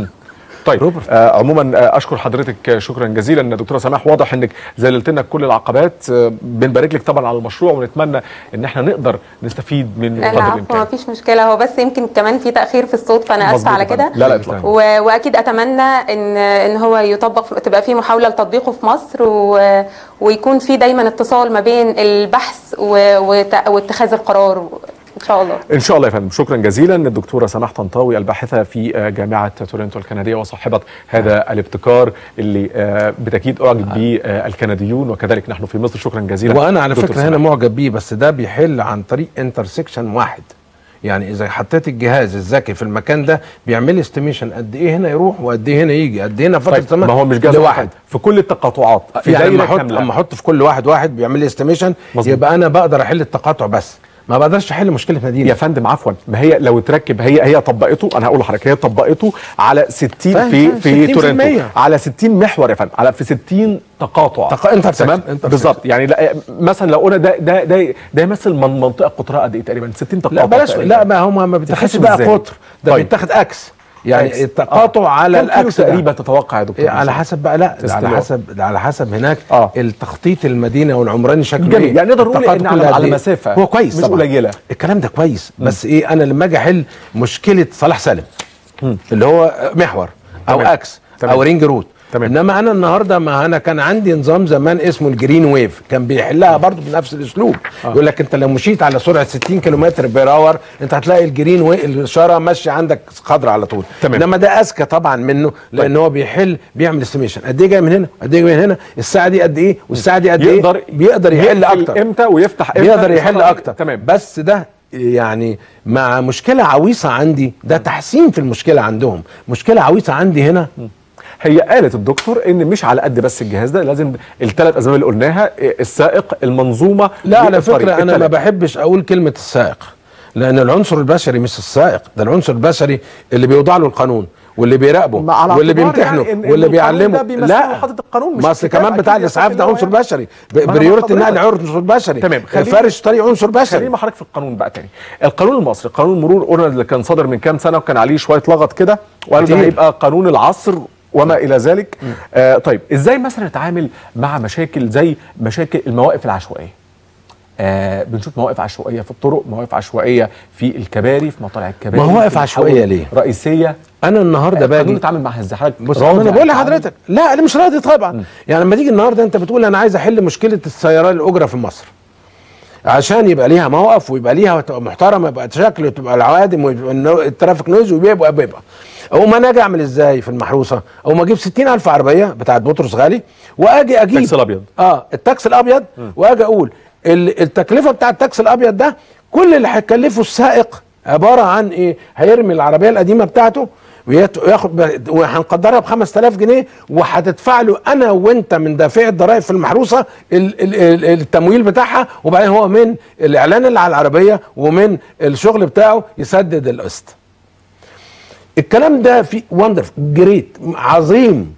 طيب روبرت. آه عموما آه اشكر حضرتك آه، شكرا جزيلا دكتوره سماح واضح انك زللت لنا كل العقبات آه بنبارك لك طبعا على المشروع ونتمنى ان احنا نقدر نستفيد منه قدر العفو ما الامكان فيش مشكله هو بس يمكن كمان في تاخير في الصوت فانا اسفه مظبوط على يا فندم. كده لا لا اطلاقا و... واكيد اتمنى ان ان هو يطبق تبقى في محاوله لتطبيقه في مصر و... ويكون في دايما اتصال ما بين البحث و... وت... واتخاذ القرار ان شاء الله ان شاء الله يا فندم شكرا جزيلا الدكتوره سماح طنطاوي الباحثه في آه، جامعه تورنتو الكنديه وصاحبه هذا الابتكار اللي آه، بالتاكيد اعجب به آه، الكنديون وكذلك نحن في مصر شكرا جزيلا وانا على دكتور فكره هنا سماح. معجب بيه بس ده بيحل عن طريق انترسكشن واحد يعني اذا حطيت الجهاز الذكي في المكان ده بيعمل لي استيميشن قد ايه هنا يروح وقد ايه هنا يجي قد ايه هنا فتره طيب زمن ما هو مش جهاز لواحد واحد في كل التقاطعات في يعني لما دايره احط كامله اما احط في كل واحد واحد بيعمل لي استيميشن مظبوط. يبقى انا بقدر احل التقاطع بس ما بقدرش احل مشكله مدينه يا فندم عفوا ما هي لو تركب هي هي طبقته انا هقول لحضرتك هي طبقته على 60 فاهم، في فاهم، في 60% تورنتو على 60 محور يا فندم على في 60 تقاطع تق- intersection، تمام intersection. بالظبط يعني لا مثلا لو قلنا ده ده ده ده يمثل من منطقه قطرها قد ايه تقريبا 60 تقاطع لا بلاش تقريباً. لا ما هم ما بيتاخدش تحسب بقى إزاي؟ قطر ده طيب. بيتاخد اكس يعني X. التقاطع آه. على كم كيلو الاكس ده. تقريبا تتوقع يا دكتور إيه على حسب بقى لا ده على استلواء. حسب ده على حسب هناك آه. آه. التخطيط المدينه والعمراني شكله جميل. ايه يعني نقدر نقول التقاطع إن على- كله قد على إيه؟ مسافة هو كويس مش طبعا قليلة. الكلام ده كويس بس ايه انا لما اجي احل مشكله صلاح سالم اللي هو محور او تمام. اكس تمام. او رينج روت تمام. انما انا النهارده ما انا كان عندي نظام زمان اسمه الجرين ويف كان بيحلها برضه بنفس الاسلوب آه. يقول لك انت لو مشيت على سرعه 60 كيلومتر بير اور انت هتلاقي الجرين وي الاشاره ماشيه عندك خضراء على طول تمام. انما ده اذكى طبعا منه لان هو بيحل بيعمل استيميشن قد ايه جاي من هنا قد ايه جاي من هنا الساعه دي قد ايه والساعه دي قد يقدر ايه بيقدر يحل يقفل اكتر امتى ويفتح امتى بيقدر يحل الفترة دي. اكتر تمام بس ده يعني مع مشكله عويصه عندي ده تحسين في المشكله عندهم مشكله عويصه عندي هنا هي قالت الدكتور ان مش على قد بس الجهاز ده لازم الثلاث اسباب اللي قلناها السائق المنظومه لا على للطريق. فكره انا ما التلاتة. بحبش اقول كلمه السائق لان العنصر البشري مش السائق ده العنصر البشري اللي بيوضع له القانون واللي بيراقبه ما على واللي اعتبار بيمتحنه يعني إن- إن واللي القانون ده بيعلمه بيمثله لا حاطط القانون مش ما اصل الكتاب كمان بتاع أكيد يا الاسعاف ده سيدي عنصر اللي هو بشري ما أنا بريورة مع النقل حضرتك. عنصر بشري تمام خلينا- فارش طريق عنصر خلينا بشري مع حضرتك في القانون بقى تاني القانون المصري قانون المرور قلنا اللي كان صادر من كام سنه وكان عليه شويه لغط كده وقالوا ده كتير. هيبقى قانون العصر وما الى ذلك آه طيب ازاي مثلا نتعامل مع مشاكل زي مشاكل المواقف العشوائيه آه بنشوف مواقف عشوائيه في الطرق مواقف عشوائيه في الكباري في مطالع الكباري مواقف في عشوائية المحاور ليه؟ رئيسيه انا النهارده القانون باجي نتعامل معها ازاي حضرتك بص راضي انا عن بقول التعامل؟ لحضرتك لا انا مش راضي طبعا يعني لما تيجي النهارده انت بتقول انا عايز احل مشكله السيارات الاجره في مصر عشان يبقى ليها موقف ويبقى ليها وتبقى محترمه يبقى شكل وتبقى العوادم ويبقى النو- الترافيك نويز ويبقى بيبقى اقوم انا اجي اعمل ازاي في المحروسه اقوم اجيب 60000 عربيه بتاعت بطرس غالي واجي اجيب التاكسي الأبيض. اه التاكسي الابيض واجي اقول ال- التكلفه بتاع التاكسي الابيض ده كل اللي هيكلفه السائق عباره عن ايه هيرمي العربيه القديمه بتاعته ويت- وياخد ب- وهنقدرها ب 5000 جنيه وهتدفع له انا وانت من دافعي الضرائب في المحروسه ال- ال- ال- التمويل بتاعها وبعدين هو من الاعلان اللي على العربيه ومن الشغل بتاعه يسدد القسط. الكلام ده في وندرفul جريت عظيم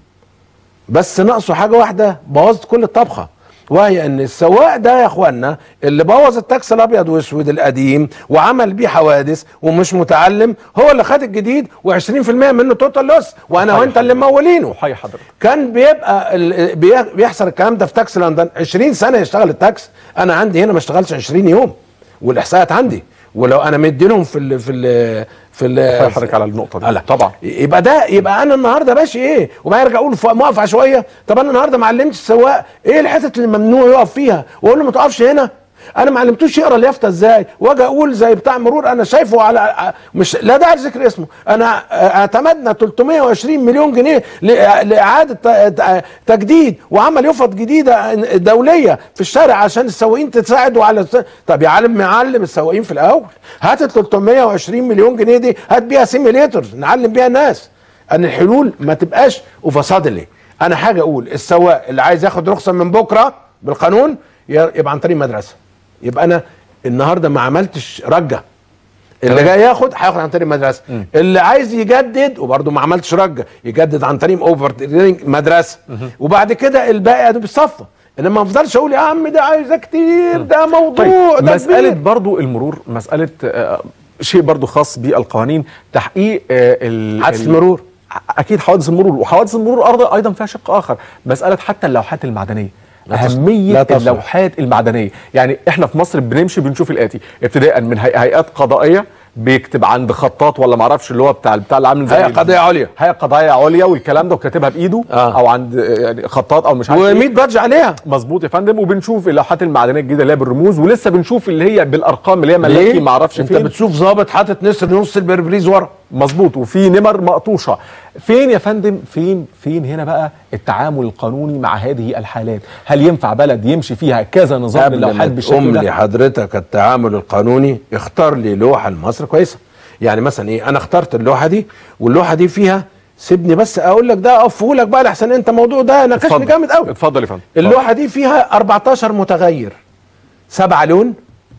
بس ناقصه حاجه واحده بوظت كل الطبخه وهي ان السواق ده يا اخوانا اللي بوظ التاكسي الابيض واسود القديم وعمل بيه حوادث ومش متعلم هو اللي خد الجديد و20% منه توتال لوس وانا حي وانت اللي حضرتك. ممولينه حي حضرتك كان بيبقى ال- بي- بيحصل الكلام ده في تاكسي لندن 20 سنه يشتغل التاكسي انا عندي هنا ما اشتغلش 20 يوم والاحصائيات عندي ولو انا مدي لهم في ال في ال في ال حي حضرتك على النقطه دي لا طبعا يبقى ده يبقى انا النهارده ماشي ايه وبعدين ارجع اقول ف- موقف عشوائيه طب انا النهارده ما علمتش السواق ايه الحتت اللي ممنوع يقف فيها واقول له ما تقفش هنا انا ما علمتوش يقرا اليافطه ازاي واجي اقول زي بتاع مرور انا شايفه على مش لا داعي لذكر اسمه انا اعتمدنا 320 مليون جنيه ل- لاعاده ت- ت- تجديد وعمل يفط جديده دوليه في الشارع عشان السواقين تساعدوا على الس- طب يا عالم معلم السواقين في الاول هات ال 320 مليون جنيه دي هات بيها سيميليترز نعلم بيها الناس ان الحلول ما تبقاش اوفاسادلي انا حاجه اقول السواق اللي عايز ياخد رخصه من بكره بالقانون ي- يبقى عن طريق مدرسه يبقى انا النهارده ما عملتش رجه اللي تمام. جاي ياخد هياخد عن طريق مدرسه اللي عايز يجدد وبرده ما عملتش رجه يجدد عن طريق اوفر مدرسه وبعد كده الباقي ادوب الصفه انما ما افضلش اقول يا عم ده عايزه كتير ده موضوع طيب ده مسألة كبير. برضو المرور مسألة آه، شيء برضو خاص بالقوانين تحقيق آه، ال- حادث ال- المرور. اكيد حوادث المرور وحوادث المرور أرض- ايضا فيها شق اخر مسألة حتى اللوحات المعدنية لا تصلح. أهمية لا تصلح. اللوحات المعدنية يعني احنا في مصر بنمشي بنشوف الآتي ابتداء من هي- هيئات قضائية بيكتب عند خطاط ولا معرفش اللي هو بتاع بتاع اللي عامل زي هيئة قضائية عليا. هيئة قضائية عليا والكلام ده وكاتبها بإيده آه. أو عند آه، يعني خطاط أو مش عارف إيه. و100 بادج عليها مظبوط يا فندم وبنشوف اللوحات المعدنيه الجديده اللي هي بالرموز ولسه بنشوف اللي هي بالارقام اللي هي ملاكي ما اعرفش انت فين بتشوف ظابط حاطط نسر نص البربريز ورا مظبوط وفي نمر مقطوشه فين يا فندم فين فين هنا بقى التعامل القانوني مع هذه الحالات هل ينفع بلد يمشي فيها كذا نظام قبل للوحات ما بالشكل تقوم ده لحضرتك التعامل القانوني اختار لي لوحه لمصر كويسه يعني مثلا ايه انا اخترت اللوحه دي واللوحه دي فيها سيبني بس اقول لك ده اقفه لك بقى لحسن انت الموضوع ده ناقشني اتفضل. جامد قوي اتفضل يا فندم اللوحه دي فيها 14 متغير سبعة لون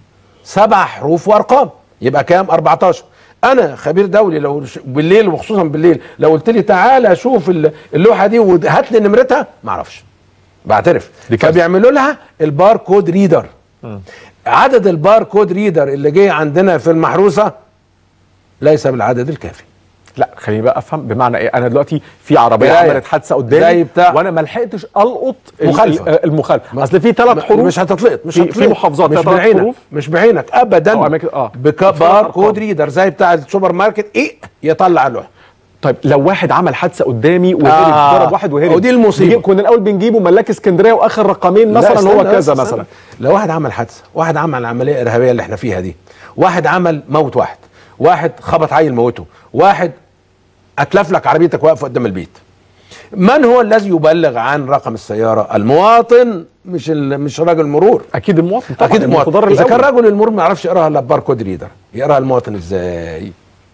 سبع حروف وارقام يبقى كام 14 انا خبير دولي لو ش- بالليل وخصوصا بالليل لو قلت لي تعالى شوف ال- اللوحه دي وهات لي نمرتها ما اعرفش بعترف دي كارثة. فبيعملوا لها البار كود ريدر عدد البار كود ريدر اللي جه عندنا في المحروسه ليس بالعدد الكافي لا خليني بقى افهم بمعنى ايه انا دلوقتي في عربيه بداية. عملت حادثه قدامي زي بتاع- وانا ما لحقتش القط ال- مخالفة. ال- المخالفه اصل في ثلاث حروف مش هتطلق مش في, هتطلق في محافظات مش ثلاث بعينك حروف مش بعينك ابدا أو أماكن- آه. بك- في بار أرقام. كود ريدر زي بتاع السوبر ماركت ايه يطلع له طيب لو واحد عمل حادثه قدامي وهرب آه. ضرب واحد وهرب ودي المصيبة. نجيب- كنا الاول بنجيبه ملاك اسكندريه واخر رقمين لا، مثلا استنى هو بس، كذا استنى. مثلا لو واحد عمل حادثه واحد عمل عمليه ارهابيه اللي احنا فيها دي واحد عمل موت واحد واحد خبط عيل موته واحد اتلف لك عربيتك واقفه قدام البيت من هو الذي يبلغ عن رقم السياره المواطن مش ال... مش راجل المرور اكيد المواطن طبعا اكيد المتضرر المواطن اذا كان الأول. رجل المرور ما يعرفش يقراها الا باركود ريدر يقراها المواطن ازاي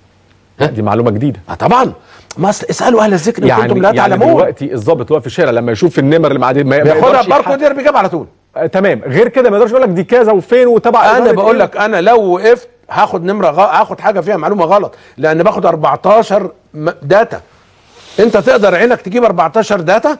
دي معلومه جديده آه طبعا ما أصل اسالوا اهل الذكر ان يعني كنتم لا يعني تعلمون دلوقتي الضابط اللي واقف في الشارع لما يشوف النمر اللي معدي ما ما بياخدها يقدرش باركود يحقق- ريدر بيجيب على طول آه تمام غير كده ما يقدرش يقول لك دي كذا وفين وتبع انا إدارة بقول إيه. لك انا لو وقفت هاخد نمره غ... هاخد حاجه فيها معلومه غلط لان باخد 14 م- داتا انت تقدر عينك تجيب 14 داتا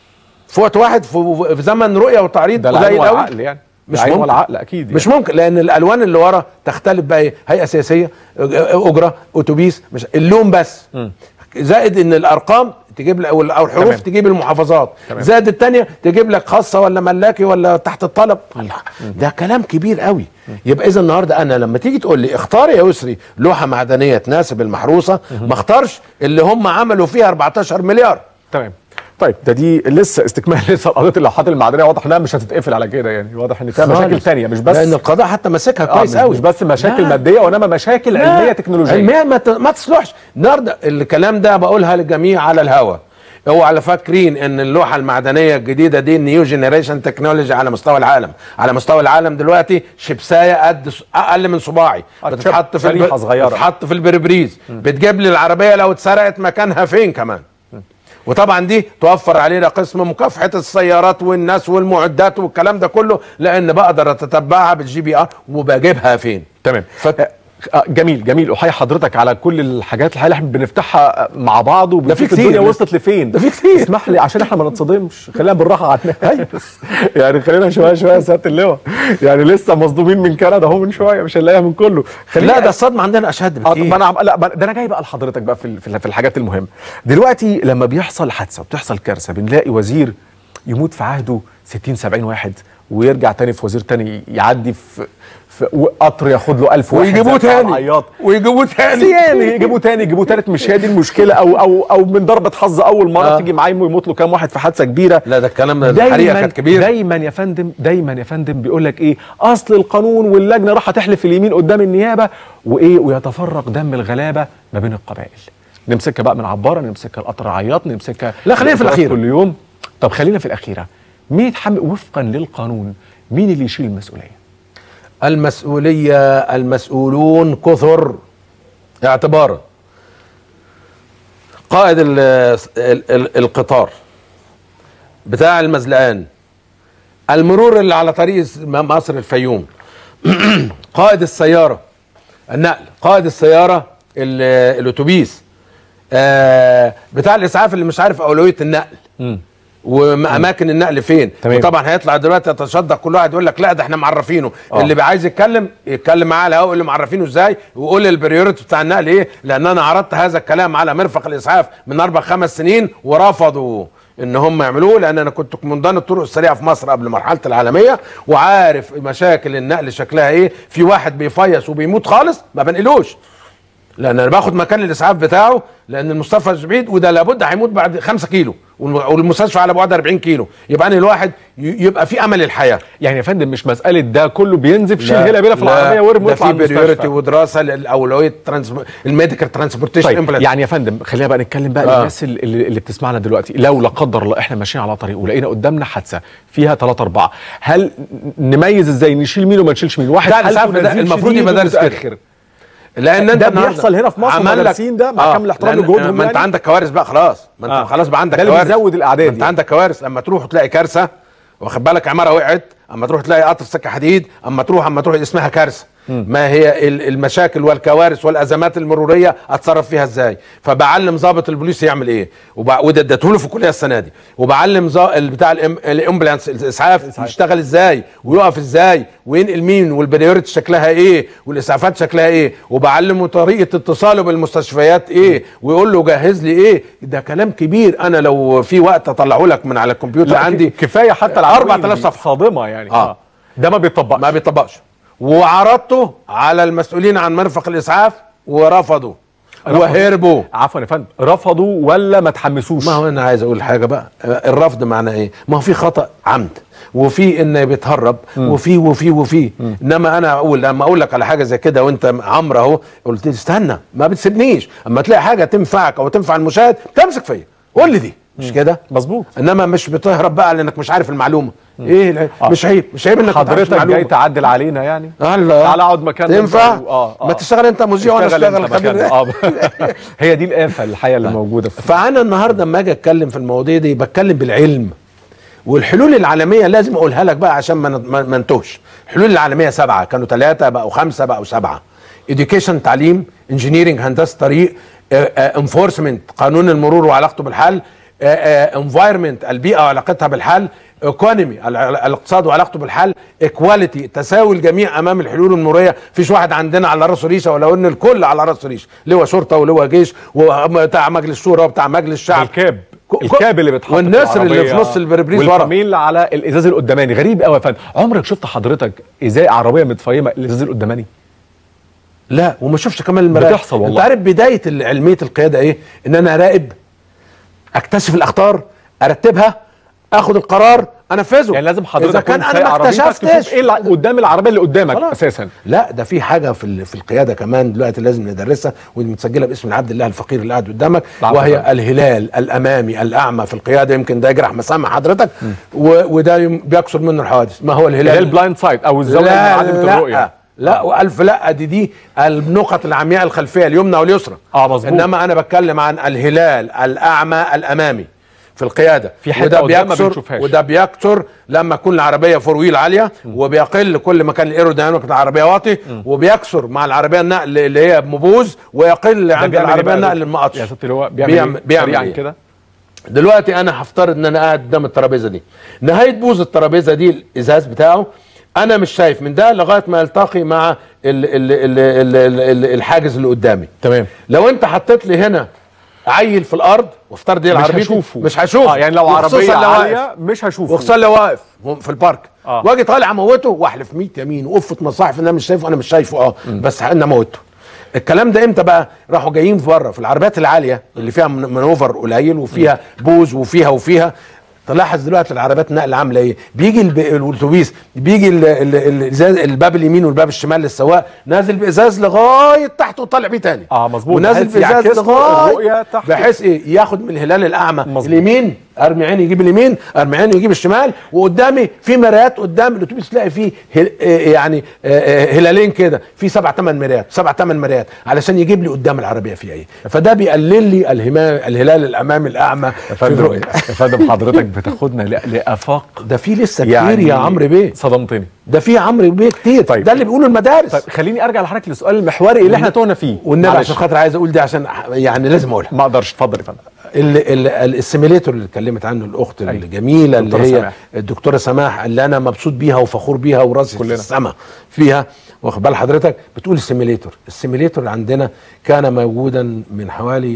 في وقت واحد في, في زمن رؤيه وتعريض ده العين قليل قوي والعقل يعني مش العين ممكن. والعقل اكيد يعني. مش ممكن لان الالوان اللي ورا تختلف بقى ايه هيئه سياسيه اجره اتوبيس مش اللون بس زائد ان الارقام تجيب لك او الحروف تمام. تجيب المحافظات تمام. زائد الثانيه تجيب لك خاصه ولا ملاكي ولا تحت الطلب الله ده كلام كبير قوي يبقى اذا النهارده انا لما تيجي تقول لي اختار يا يسري لوحه معدنيه تناسب المحروسه ما اختارش اللي هم عملوا فيها 14 مليار تمام طيب ده دي لسه استكمال لسه قضيه اللوحات المعدنيه واضح انها مش هتتقفل على كده يعني واضح ان فيها مشاكل خالص. تانية مش بس لان القضاء حتى ماسكها آه كويس مش, قوي مش بس مشاكل لا. ماديه وانما مشاكل لا. علميه تكنولوجيه علميا ما, ت... ما تصلحش النهارده الكلام ده بقولها للجميع على الهوا هو على فاكرين ان اللوحه المعدنيه الجديده دي نيو جينيريشن تكنولوجي على مستوى العالم على مستوى العالم دلوقتي شبسايه قد س- اقل من صباعي آه، بتتحط في شريحة صغيرة. بتتحط في البربريز بتجيب لي العربيه لو اتسرقت مكانها فين كمان وطبعا دي توفر علينا قسم مكافحه السيارات والناس والمعدات والكلام ده كله لان بقدر اتتبعها بالجي بي ار وبجيبها فين تمام ف... آه، جميل جميل احيي حضرتك على كل الحاجات الحقيقه اللي احنا بنفتحها مع بعض وبنشوف كتير. الدنيا وصلت لفين ده في كتير. اسمح لي عشان احنا ما نتصدمش خلينا بالراحه على الناس يعني خلينا شويه شويه يا سياده اللواء يعني لسه مصدومين من كندا اهو من شويه مش هنلاقيها من كله خلينا لا ده الصدمه عندنا اشد اه بكتير طب انا عم- لا ما- ده انا جاي بقى لحضرتك بقى في ال- في ال- في الحاجات المهمه دلوقتي لما بيحصل حادثه وبتحصل كارثه بنلاقي وزير يموت في عهده 60 70 واحد ويرجع تاني في وزير تاني يعدي في في قطر ياخد له 1000 واحد ويجيبوه زي بتاع تاني العياط ويجيبوه تاني يعني يجيبوه تاني يجيبوه تالت مش هي دي المشكله او او او من ضربه حظ اول مره آه. تيجي معاه يموت له كام واحد في حادثه كبيره لا ده الكلام الحريقه كانت كبيره دايما يا فندم دايما يا فندم بيقول لك ايه اصل القانون واللجنه راح تحلف اليمين قدام النيابه وايه ويتفرق دم الغلابه ما بين القبائل نمسكها بقى من عباره نمسكها القطر عياط نمسكها لا، خلينا في الإطارات الأخيرة. كل يوم طب خلينا في الاخيره مين يتحمل وفقا للقانون مين اللي يشيل المسؤوليه المسؤوليه المسؤولون كثر اعتبارا قائد ال ال ال القطار بتاع المزلقان المرور اللي على طريق مصر الفيوم قائد السياره النقل قائد السياره ال- الاتوبيس آه بتاع الاسعاف اللي مش عارف اولويه النقل واماكن النقل فين تمام. وطبعا هيطلع دلوقتي يتصدق كل واحد يقول لك لا ده احنا معرفينه آه. اللي بقى عايز يتكلم يتكلم معاه على الهواء اللي معرفينه ازاي ويقول البريوريتي بتاع النقل ايه لان انا عرضت هذا الكلام على مرفق الاسعاف من اربع خمس سنين ورفضوا ان هم يعملوه لان انا كنت كومندان الطرق السريعه في مصر قبل مرحله العالميه وعارف مشاكل النقل شكلها ايه في واحد بيفيص وبيموت خالص ما بنقلوش لان انا باخد مكان الاسعاف بتاعه لان المستشفى مش بعيد وده لابد هيموت بعد 5 كيلو والمستشفى على بعد 40 كيلو يبقى انا الواحد ي- يبقى في امل الحياه يعني يا فندم مش مساله ده كله بينزف شيل لا، هلا بيلا في لا، العربيه وارمي ده ويطلع في بريوريتي المستشفى ودراسه للاولويه ترانس... الميديكال ترانسبورتيشن طيب امبلانت يعني يا فندم خلينا بقى نتكلم بقى آه. للناس اللي, اللي بتسمعنا دلوقتي لو لا قدر الله احنا ماشيين على طريق ولقينا قدامنا حادثه فيها ثلاثة أربعة هل نميز ازاي نشيل مين وما نشيلش مين واحد بتاع حالته الإسعاف ده نزيف المفروض شديد يبقى دارس كده. ومتأخر. لان انت ده النهاردة بيحصل هنا في مصر عمل لك- مدرسين ده مع كامل الاحترام لأن- لجهودهم ما انت يعني. عندك كوارث بقى خلاص ما انت آه. خلاص بقى عندك ده اللي كوارث بيزود الأعداد ما انت يعني. عندك كوارث لما تروح وتلاقي كارثه واخد بالك عماره وقعت اما تروح تلاقي قطر سكه حديد اما تروح اما تروح اسمها كارثه ما هي ال- المشاكل والكوارث والازمات المروريه اتصرف فيها ازاي فبعلم ضابط البوليس يعمل ايه وبع- وده اديته له في الكليه السنه دي وبعلم ظا- ال- بتاع الإم- الامبولانس الاسعاف يشتغل ازاي ويقف ازاي وينقل مين والبريوريتي شكلها ايه والاسعافات شكلها ايه وبعلمه طريقه اتصاله بالمستشفيات ايه ويقول له جهز لي ايه ده كلام كبير انا لو في وقت اطلعه لك من على الكمبيوتر لا عندي كفايه حتى العناوين 4000 دي صفحه صادمه يعني آه. ده ما بيطبقش ما بيطبقش وعرضته على المسؤولين عن مرفق الاسعاف ورفضوا وهربوا عفوا يا فندم رفضوا ولا ما تحمسوش ما هو انا عايز اقول حاجه بقى الرفض معناه ايه ما هو في خطا عمد وفي ان بيتهرب وفي وفي وفي انما انا اقول لما اقول لك على حاجه زي كده وانت عمرو اهو قلت لي استنى ما بتسيبنيش اما تلاقي حاجه تنفعك او تنفع المشاهد تمسك فيا قول لي دي مش كده مظبوط انما مش بتهرب بقى لانك مش عارف المعلومه ايه الع- آه. مش عيب مش عيب انك ما تعرفش حضرتك المعلومة. جاي تعدل علينا يعني الله تعالى اقعد مكاننا تنفع اه اه ما تشتغل انت مذيع وانا اشتغل اشتغل انت مكاننا. خبير اه هي دي الآفة الحقيقة اللي موجودة في فانا النهارده لما اجي اتكلم في المواضيع دي بتكلم بالعلم والحلول العالميه لازم اقولها لك بقى عشان ما ن- ما ما نتوهش الحلول العالميه سبعه كانوا ثلاثه بقوا خمسه بقوا سبعه education تعليم انجينيرنج هندسه طريق انفورسمنت قانون المرور وعلاقته بالحل انفايرمنت البيئه وعلاقتها بالحل ايكونومي الاقتصاد وعلاقته بالحل ايكواليتي تساوي الجميع امام الحلول المروريه فيش واحد عندنا على راسه ريشه ولو ان الكل على راسه ريشه لواء شرطه ولواء جيش وبتاع مجلس شورى وبتاع مجلس شعب الكاب ك- الكاب اللي بيتحط والنسر في اللي العربية في نص البربريز ورا. والفميل على الازاز القداماني غريب قوي يا فندم عمرك شفت حضرتك ازاي عربيه متفيمه الازاز القداماني لا وما اشوفش كمان المراقب بتحصل والله. انت عارف بدايه ال- علميه القياده ايه ان انا اراقب اكتشف الاخطار ارتبها اخد القرار انفذه يعني لازم حضرتك اذا كان وانت انا سايق ما عربيتك اكتشفتش تشوف ايه اللي قدام العربيه اللي قدامك خلاص. اساسا لا ده في حاجه في ال- في القياده كمان دلوقتي لازم ندرسها ودي متسجله باسم العبد الله الفقير اللي قاعد قدامك العفو يا وهي فندم. الهلال الامامي الاعمى في القياده يمكن ده يجرح مسامع حضرتك و- وده يم- بيكسر منه الحوادث ما هو الهلال اللي هي البلايند سايد او الزاويه لا عديمه لا الرؤيه لا والف لا دي دي النقط العمياء الخلفيه اليمنى واليسرى اه مظبوط. انما انا بتكلم عن الهلال الاعمى الامامي في القياده في حتة وده قدام ما بيكسر بنشوفهاش. وده بيكسر لما تكون العربيه فور ويل عاليه وبيقل كل ما كان الايروديناميك بتاع العربيه واطي وبيكسر مع العربيه النقل اللي هي مبوز ويقل ده عند بيعمل إيه العربيه بقى النقل ده؟ المقطش يا ست اللواء بيعمل بيعمل- إيه؟ بيعمل سريعاً إيه؟ كده دلوقتي انا هفترض ان انا قاعد قدام الترابيزه دي نهايه بوز الترابيزه دي الازاز بتاعه انا مش شايف من ده لغايه ما التقي مع ال ال ال ال ال ال الحاجز اللي قدامي تمام لو انت حطيت لي هنا عيل في الارض وافترض دي مش العربيه هشوفه مش هشوفه اه يعني لو وخصوصاً عربيه لو واقف. عاليه مش هشوفه وخصوصا لو واقف هو في البارك آه. واجي طالع اموته واحلف 100 يمين وقفه مصاحف ان انا مش شايفه انا مش شايفه اه بس انا اموته الكلام ده امتى بقى راحوا جايين في بره في العربيات العاليه اللي فيها من- منوفر قليل وفيها بوز وفيها وفيها تلاحظ دلوقتي العربيات النقل عامله ايه بيجي الب- الاتوبيس بيجي ال- ال- ال- الإزاز- الباب اليمين والباب الشمال للسواق نازل بازاز لغايه تحت وطالع بيه تاني آه، مظبوط. ونازل بحيث بازاز يعكس له لغايه الرؤية تحت. بحيث ايه ياخد من الهلال الاعمى مظبوط. اليمين ارمي عيني يجيب اليمين ارمي عيني يجيب الشمال وقدامي في مرايات قدام الاتوبيس تلاقي فيه هل آه يعني آه، آه، هلالين كده في سبع ثمان مرايات سبع ثمان مرايات علشان يجيب لي قدام العربيه في ايه فده بيقلل لي الهما- الهلال الامامي الاعمى يا في فندم الرؤيه يا فندم حضرتك بتاخدنا ل- لافاق ده في لسه كتير يا عمرو بيه صدمتني ده في عمرو بيه كتير طيب. ده اللي بيقوله المدارس طيب خليني ارجع لحضرتك للسؤال المحوري اللي احنا تهنا فيه والنبي معلش. عشان خاطر عايز اقول دي عشان يعني لازم اقولها ما اقدرش اتفضل يا فندم ال- ال- السيميليتور اللي اتكلمت عنه الاخت أيوة. الجميله اللي دكتورة هي سماح. الدكتوره سماح اللي انا مبسوط بيها وفخور بيها وراسي في كلنا. السما فيها واخد بال حضرتك بتقول السيميليتور السيميليتور عندنا كان موجودا من حوالي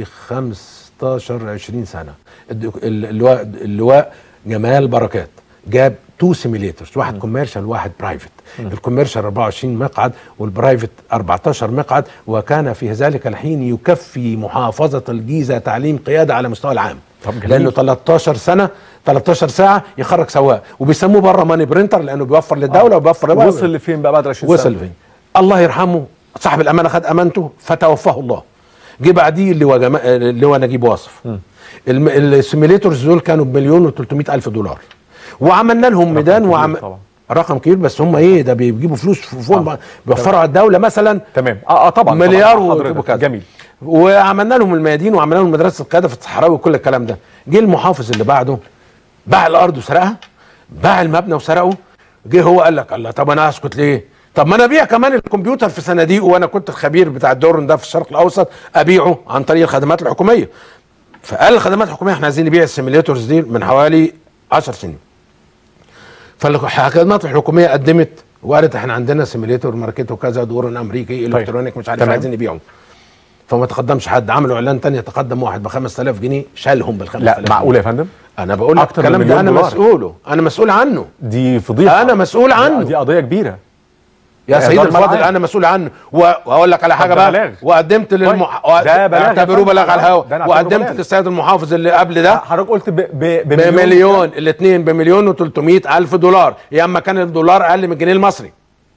15 20 سنه الدك- ال- اللواء اللواء جمال بركات جاب تو سيميليتورز واحد كوميرشال واحد برايفت الكوميرشال 24 مقعد والبرايفت 14 مقعد وكان في ذلك الحين يكفي محافظه الجيزه تعليم قياده على مستوى العام طب جميل. لانه 13 سنه 13 ساعه يخرج سواق وبيسموه بره ماني برينتر لانه بيوفر للدوله وبيوفر للدولة. وصل لفين بقى بعد 20 وصل سنه فين الله يرحمه صاحب الامانه خد امانته فتوفاه الله جه بعديه اللي هو جما... اللي هو نجيب واصف الم... السيميليتورز دول كانوا بمليون و300 الف دولار وعملنا لهم ميدان كبير وعم... طبعا. رقم كبير بس هم ايه ده بيجيبوا فلوس فوق آه. بيوفروا على الدوله مثلا تمام اه اه طبعا مليار طبعاً. وكذا حضرتك جميل وعملنا لهم الميادين وعملنا لهم مدرسه القياده في الصحراوي وكل الكلام ده جه المحافظ اللي بعده باع الارض وسرقها باع المبنى وسرقه جه هو قال لك الله طب انا اسكت ليه طب ما انا ابيع كمان الكمبيوتر في صناديقه وانا كنت الخبير بتاع الدورن ده في الشرق الاوسط ابيعه عن طريق الخدمات الحكوميه فقال الخدمات الحكوميه احنا عايزين نبيع السيميليتورز دي من حوالي 10 سنين فالخدمات الحكوميه قدمت وقالت احنا عندنا سيميليتور ماركته كذا دورن امريكي الكترونيك مش عارف تمام. عايزين نبيعه فما تقدمش حد عملوا اعلان تاني تقدم واحد ب 5000 جنيه شالهم بال 5000 لا معقول يا فندم انا بقول لك أكتر من الكلام ده مليون انا دولار. مسؤوله انا مسؤول عنه دي فضيحه انا مسؤول عنه دي قضيه كبيره يا إعدام سيد الفاضل ملعب. انا مسؤول عنه و- واقول لك على حاجه ده بقى بلاغ. وقدمت للمح... ده بلاغ يا اعتبروه فندم. بلاغ على ده الهواء أنا أعتبره وقدمت بلاغ. للسيد المحافظ اللي قبل ده حضرتك قلت ب... ب... بمليون الاثنين بمليون و300 الف دولار يا اما كان الدولار اقل من الجنيه المصري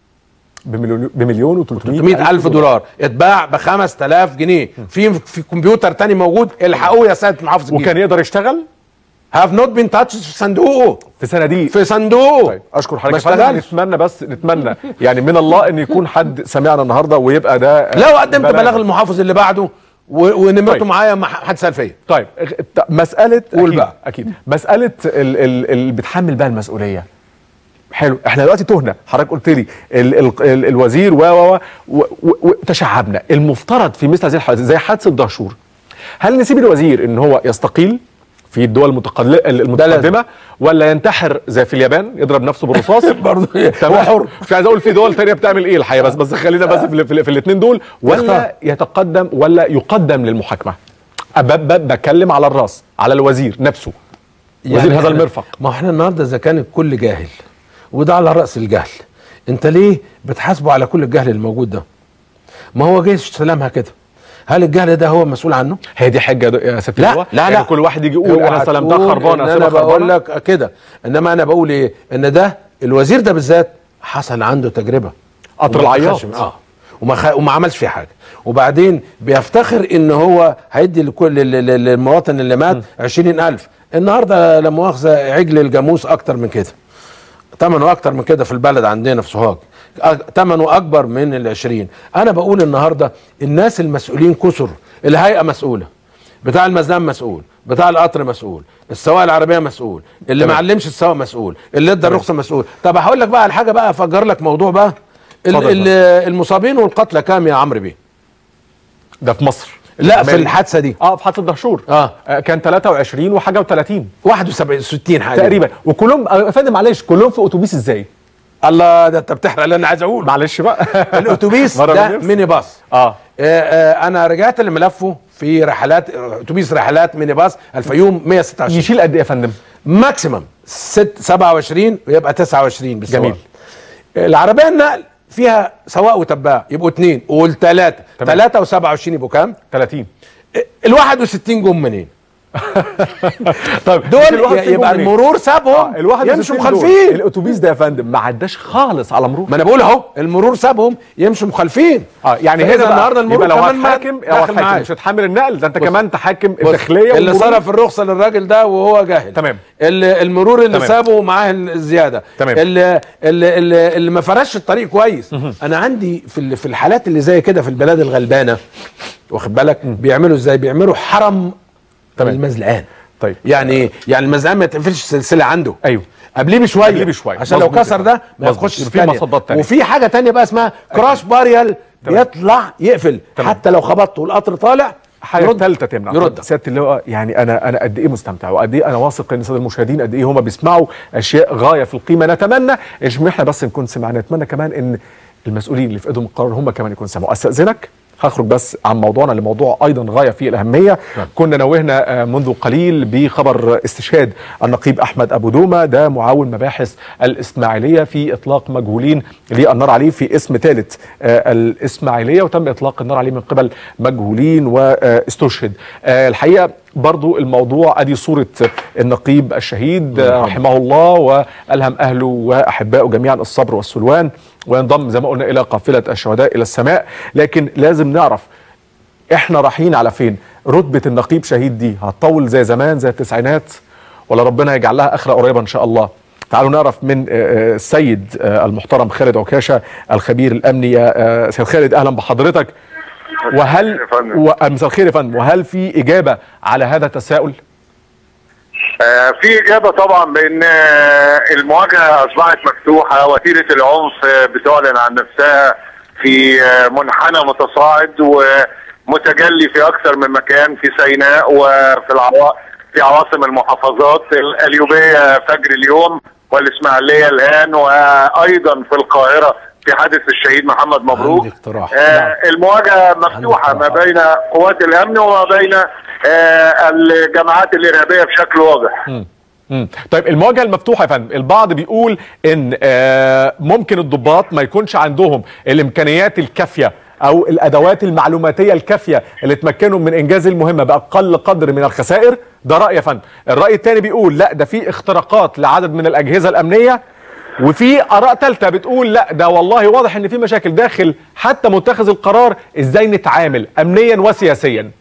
بمليون بمليون و300 300 الف دولار اتباع ب 5000 جنيه في في كمبيوتر تاني موجود الحقوه يا سيد محافظ وكان يقدر يشتغل هاف نوت بين تاتش في صندوقه في صناديق في صندوقه طيب اشكر ما حضرتك يا فندم. اشتغلش نتمنى بس نتمنى يعني من الله ان يكون حد سمعنا النهارده ويبقى ده لو قدمت بلاغ المحافظ اللي بعده و- ونمرته طيب. معايا ما حد سال فيا طيب ط- مساله قول أكيد بقى. اكيد مساله ال- ال- اللي بتحمل بقى المسؤوليه حلو احنا دلوقتي تهنا حضرتك قلت لي ال ال ال الوزير و و و- و- وتشعبنا المفترض في مثل هذه الحوادث زي حادثه دهشور هل نسيب الوزير ان هو يستقيل في الدول المتقل- المتقدمه ولا ينتحر زي في اليابان يضرب نفسه بالرصاص برضه تمام هو حر مش عايز اقول في دول تانية بتعمل ايه الحقيقه بس بس خلينا بس في, في, في الاثنين دول ولا اختار. يتقدم ولا يقدم للمحاكمه أب- ب- بتكلم على الراس على الوزير نفسه وزير هذا إحنا- المرفق ما احنا النهارده اذا كان الكل جاهل وده على راس الجهل انت ليه بتحاسبه على كل الجهل الموجود ده ما هو جيش سلامها كده هل الجهل ده هو مسؤول عنه هي دي حجه يا- يا ست لا لؤي؟ لا يعني لا كل واحد يجي يقول اوعى انا سلمتها تقول خربانه إن اسيبها انا بقول خربانه لك كده انما انا بقول ايه ان ده الوزير ده بالذات حصل عنده تجربه قطر وما العياط. خدش- اه وما خ... وما عملش فيه حاجه وبعدين بيفتخر ان هو هيدي لكل لل- لل- للمواطن اللي مات 20000 النهارده لا مؤاخذه عجل الجاموس اكتر من كده ثمنه اكتر من كده في البلد عندنا في سوهاج أ- ثمنه اكبر من العشرين انا بقول النهارده الناس المسؤولين كسر الهيئه مسؤوله بتاع المزام مسؤول بتاع القطر مسؤول السواق العربيه مسؤول اللي ما تمام. علمش السواق مسؤول اللي ادى الرخصه مسؤول طب هقول لك بقى على حاجه بقى افجر لك موضوع بقى ال- اتفضل. ال- المصابين والقتلى كام يا عمرو بيه ده في مصر لا في تمام. الحادثه دي اه في حادثه دهشور آه. كان 23 وحاجه و30 71 60 حاجه تقريبا وكلهم آه، يا فندم معلش كلهم في اتوبيس ازاي الله ده انت بتحرق اللي انا عايز اقوله معلش بقى الاتوبيس مرة ده بالنفس. ميني باص اه آه، آه، انا رجعت لملفه في رحلات اتوبيس رحلات ميني باص الفيوم 126 يشيل قد ايه يا فندم ماكسيمم 6 27 ويبقى 29 بالسواق جميل. العربيه النقل فيها سواق وتباع يبقوا اثنين قول ثلاثه تمام. ثلاثه و27 يبقوا كام؟ 30 ال 61 جم منين؟ طيب مش دول ال 61 يبقى منين؟ المرور سابهم ال 61 يمشوا دول، مخالفين الاتوبيس ده يا فندم ما عداش خالص على مرور ما انا بقول اهو المرور سابهم يمشوا مخالفين اه يعني فإذا هنا بقى النهارده المرور يبقى لو كمان ما هتحاكم لو داخل هتحاكم معاك. مش هتحمل النقل ده انت بص. كمان تحاكم بص، الداخليه اللي والمرور. صرف الرخصه للراجل ده وهو جاهل تمام. اللي المرور اللي تمام. سابه معاه الزياده تمام. اللي اللي اللي, اللي ما فرش الطريق كويس انا عندي في ال- في الحالات اللي زي كده في البلاد الغلبانه واخد بالك بيعملوا ازاي بيعملوا حرم تمام. المزلقان طيب يعني إيه؟ يعني المزلقان ما يتقفلش سلسله عنده ايو قبليه بشويه قبليه بشوية. عشان لو مظبوط كسر كده. ده ما مظبوط. يخشش يبقى في تانية. مصدات تانية. وفي حاجه تانية بقى اسمها كراش باريال تمام. بيطلع يقفل تمام. حتى لو خبطت والقطر طالع حاجه يرد. ثالثه تمنع يرد سياده اللواء يعني انا انا قد ايه مستمتع وقد ايه انا واثق ان الساده المشاهدين قد ايه هم بيسمعوا اشياء غايه في القيمه نتمنى ان احنا بس نكون سمعنا نتمنى كمان ان المسؤولين اللي في ايدهم القرار هم كمان يكونوا سمعوا استاذنك هخرج بس عن موضوعنا لموضوع ايضا غايه في الاهميه نعم. كنا نوهنا آه، منذ قليل بخبر استشهاد النقيب احمد ابو دومه ده معاون مباحث الاسماعيليه في اطلاق مجهولين للنار عليه في اسم ثالث آه، الاسماعيليه وتم اطلاق النار عليه من قبل مجهولين واستشهد آه، الحقيقه برضو الموضوع ادي صوره النقيب الشهيد آه، رحمه الله والهم اهله واحبائه جميعا الصبر والسلوان وينضم زي ما قلنا الى قافله الشهداء الى السماء لكن لازم نعرف احنا رايحين على فين رتبه النقيب شهيد دي هتطول زي زمان زي التسعينات ولا ربنا يجعل لها اخره قريبه ان شاء الله تعالوا نعرف من آه، آه، السيد آه، المحترم خالد عكاشه الخبير الامني يا آه، سيد خالد اهلا بحضرتك وهل يا فندم. و- مساء الخير يا فندم وهل في اجابه على هذا التساؤل آه، في إجابة طبعا بأن آه، المواجهة أصبحت مفتوحة وتيرة العنف آه، بتعلن عن نفسها في آه، منحنى متصاعد ومتجلي في أكثر من مكان في سيناء وفي العوا... في عواصم المحافظات القليوبية فجر اليوم والإسماعيلية الآن وأيضا في القاهرة في حادث الشهيد محمد مبروك عندي اقتراح. آه نعم. المواجهة مفتوحة ما اقتراح. بين قوات الأمن وما بين آه الجماعات الإرهابية بشكل واضح مم. طيب المواجهه المفتوحه يا فندم البعض بيقول ان آه، ممكن الضباط ما يكونش عندهم الامكانيات الكافيه او الادوات المعلوماتيه الكافيه اللي تمكنهم من انجاز المهمه باقل قدر من الخسائر ده راي يا فندم الراي الثاني بيقول لا ده في اختراقات لعدد من الاجهزه الامنيه وفي اراء ثالثه بتقول لا ده والله واضح ان في مشاكل داخل حتى متخذ القرار ازاي نتعامل امنيا وسياسيا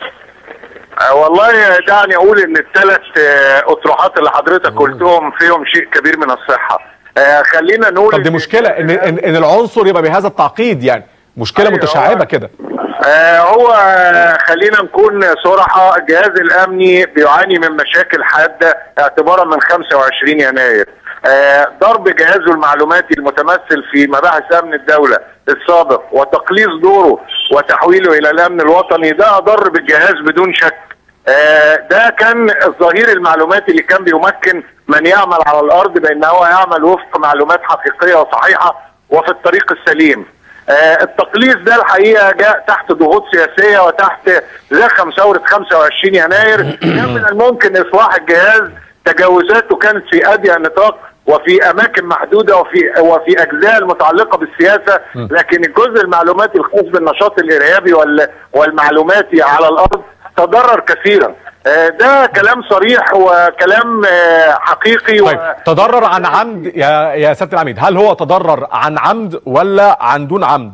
آه، والله دعني اقول ان الثلاث آه، اطروحات اللي حضرتك قلتهم فيهم شيء كبير من الصحه آه، خلينا نقول طب دي إن- مشكله ان ان, إن العنصر يبقى بهذا التعقيد يعني مشكله أيوة، متشعبه هو- كده آه، هو آه، خلينا نكون صراحة الجهاز الأمني بيعاني من مشاكل حادة اعتبارا من 25 يناير آه، ضرب جهازه المعلوماتي المتمثل في مباحث أمن الدولة السابق وتقليص دوره وتحويله إلى الأمن الوطني ده أضر بالجهاز بدون شك آه، ده كان الظهير المعلوماتي اللي كان بيمكن من يعمل على الأرض بأن هو يعمل وفق معلومات حقيقية وصحيحة وفي الطريق السليم آه، التقليص ده الحقيقه جاء تحت ضغوط سياسيه وتحت زخم ثوره 25 يناير كان من الممكن اصلاح الجهاز تجاوزاته كانت في اضيق نطاق وفي اماكن محدوده وفي وفي اجزاء المتعلقه بالسياسه لكن الجزء المعلوماتي الخاص بالنشاط الارهابي وال- والمعلوماتي على الارض تضرر كثيرا آه، ده كلام صريح وكلام آه، حقيقي طيب تضرر عن عمد يا يا سياده العميد هل هو تضرر عن عمد ولا عن دون عمد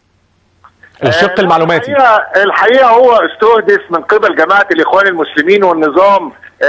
الشق آه، المعلوماتي الحقيقة, الحقيقة هو استهدف من قبل جماعة الإخوان المسلمين والنظام آه،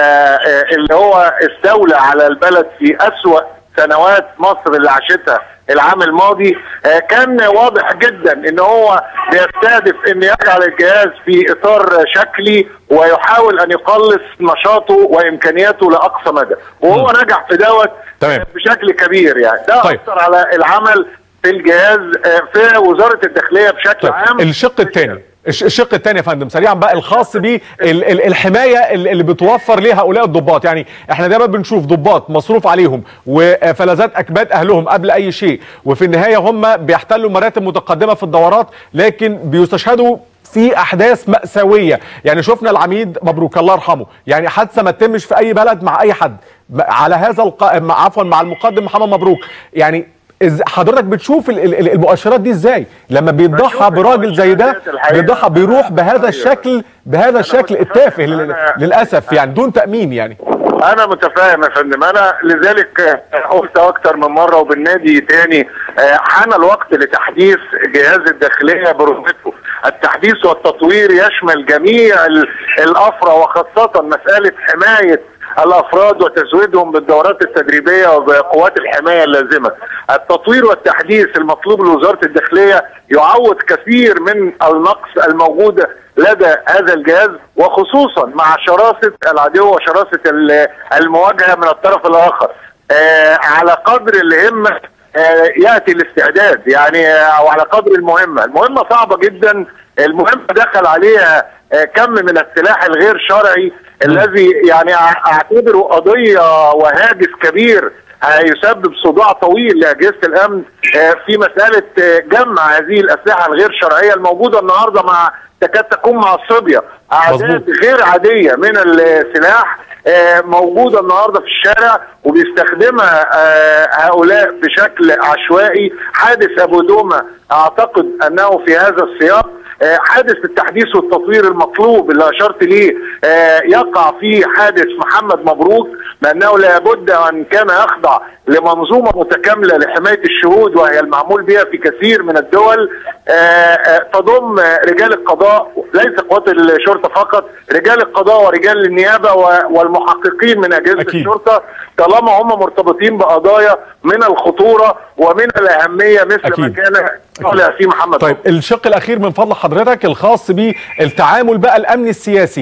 آه، اللي هو استولى على البلد في أسوأ سنوات مصر اللي عاشتها العام الماضي آه، كان واضح جدا ان هو بيستهدف ان يجعل الجهاز في اطار شكلي ويحاول ان يقلص نشاطه وامكانياته لاقصى مدى وهو نجح في دوت تمام. آه، بشكل كبير يعني ده طيب. اثر على العمل في الجهاز آه، في وزاره الداخليه بشكل طيب عام الشق الثاني الشق الثاني يا فندم سريعا بقى الخاص بالحمايه اللي بتوفر ليه هؤلاء الضباط يعني احنا دايما بنشوف ضباط مصروف عليهم وفلذات اكباد اهلهم قبل اي شيء وفي النهايه هم بيحتلوا مراتب متقدمه في الدورات لكن بيستشهدوا في احداث ماساويه يعني شفنا العميد مبروك الله يرحمه يعني حادثه ما تتمش في اي بلد مع اي حد على هذا الق... مع- عفوا مع المقدم محمد مبروك يعني إز حضرتك بتشوف ال- ال- المؤشرات دي ازاي لما بيتضحى بشوف براجل زي ده المؤشرات الحقيقة. بيتضحى بيروح بهذا أيوة. الشكل بهذا الشكل متفهم. التافه لل- أنا- للاسف يعني دون تامين يعني انا متفاهم يا فندم انا لذلك آه، قلت اكتر من مره وبالنادي تاني آه، حان الوقت لتحديث جهاز الداخليه برمته التحديث والتطوير يشمل جميع ال- الافرع وخاصه مساله حمايه الافراد وتزويدهم بالدورات التدريبيه وبقوات الحمايه اللازمه. التطوير والتحديث المطلوب لوزاره الداخليه يعوض كثير من النقص الموجوده لدى هذا الجهاز وخصوصا مع شراسه العدو وشراسه ال- المواجهه من الطرف الاخر. آه على قدر الهمه آه ياتي الاستعداد يعني آه، او على قدر المهمه، المهمه صعبه جدا، المهمه دخل عليها آه، كم من السلاح الغير شرعي الذي يعني أع- اعتبره قضيه وهاجس كبير هيسبب صداع طويل لاجهزه الامن آه، في مساله آه، جمع هذه الاسلحه الغير شرعيه الموجوده النهارده مع تكاد تكون مع الصبيه اعداد مظبوط. غير عاديه من السلاح آه، موجوده النهارده في الشارع وبيستخدمها آه، هؤلاء بشكل عشوائي حادث ابو دومه اعتقد انه في هذا السياق آه، حادث التحديث والتطوير المطلوب اللي اشرت ليه آه، يقع فيه حادث محمد مبروك بانه لابد ان كان يخضع لمنظومه متكامله لحمايه الشهود وهي المعمول بها في كثير من الدول آه، آه، تضم رجال القضاء ليس قوات الشرطه فقط رجال القضاء ورجال النيابه و- والمحققين من اجهزه أكيد. الشرطه طالما هم مرتبطين بقضايا من الخطوره ومن الاهميه مثل ما أكيد. كان طالع فيه محمد طيب الشق الاخير من فضل حضرتك الخاص بالتعامل بقى الامني السياسي حضرتك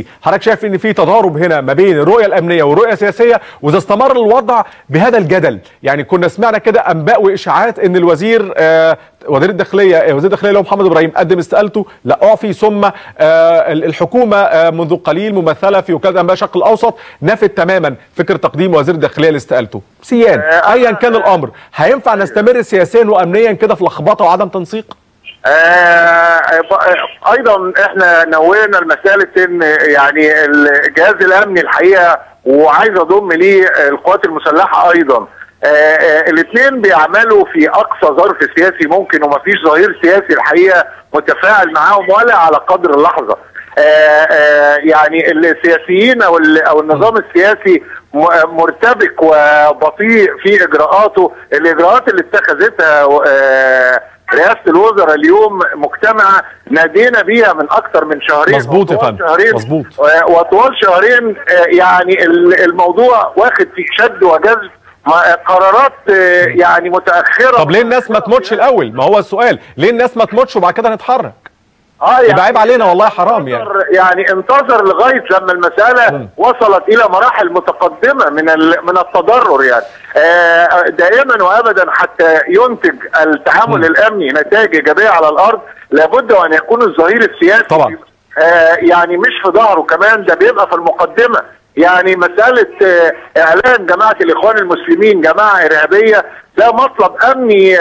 شايف ان في تضارب هنا ما بين الرؤيه الامنيه والرؤيه السياسيه واذا استمر الوضع بهذا الجدل يعني كنا سمعنا كده انباء واشاعات ان الوزير آه وزير الداخليه آه، وزير الداخليه اللي هو محمد ابراهيم قدم استقالته لا اعفي ثم آه الحكومه آه منذ قليل ممثله في وكاله انباء الشرق الاوسط نفت تماما فكره تقديم وزير الداخليه لاستقالته سيان آه، ايا كان الامر هينفع نستمر سياسيا وامنيا كده في لخبطه وعدم تنسيق آه، ب- ايضا احنا نوينا المساله ان يعني الجهاز الامني الحقيقه وعايز اضم ليه القوات المسلحه ايضا الاثنين بيعملوا في اقصى ظرف سياسي ممكن ومفيش ظهير سياسي الحقيقه متفاعل معاهم ولا على قدر اللحظه آه، آه، يعني السياسيين او ال- او النظام السياسي م- مرتبك وبطيء في اجراءاته الاجراءات اللي اتخذتها آه، رئاسه الوزراء اليوم مجتمعه نادينا بيها من اكثر من شهرين مظبوط يا وطوال فندم، شهرين مظبوط. و- وطوال شهرين آه، يعني ال- الموضوع واخد في شد وجذب ما- قرارات آه، يعني متاخره طب ليه الناس ما تموتش الاول ما هو السؤال ليه الناس ما تموتش وبعد كده نتحرك اه يبقى عيب علينا والله حرام يعني انتظر يعني انتظر لغايه لما المساله وصلت الى مراحل متقدمه من ال- من التضرر يعني آه، دائما وابدا حتى ينتج التعامل الامني نتائج ايجابيه على الارض لابد وان يكون الظهير السياسي طبعا. آه، يعني مش في ظهره كمان ده بيبقى في المقدمه يعني مساله آه، اعلان جماعه الاخوان المسلمين جماعه ارهابيه ده مطلب امني آه،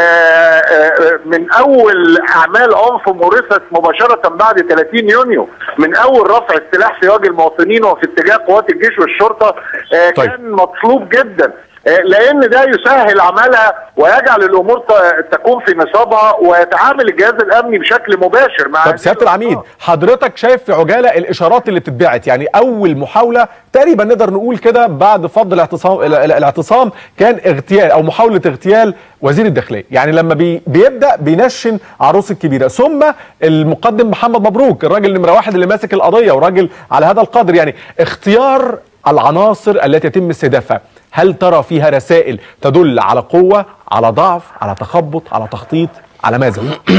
آه، من اول اعمال عنف مورست مباشره بعد 30 يونيو من اول رفع السلاح في وجه المواطنين وفي اتجاه قوات الجيش والشرطه آه، طيب. كان مطلوب جدا آه، لان ده يسهل عملها ويجعل الامور ت- تكون في نصابها ويتعامل الجهاز الامني بشكل مباشر مع طب سياده العميد حضرتك شايف في عجاله الاشارات اللي بتتبعت يعني اول محاوله تقريبا نقدر نقول كده بعد فض الاعتصام ال- ال- الاعتصام كان اغتيال او محاوله اغتيال وزير الداخليه يعني لما بي بيبدا بينشن عروس الكبيره ثم المقدم محمد مبروك الراجل نمره واحد اللي ماسك القضيه وراجل على هذا القدر يعني اختيار العناصر التي يتم استهدافها هل ترى فيها رسائل تدل على قوه على ضعف على تخبط على تخطيط على ماذا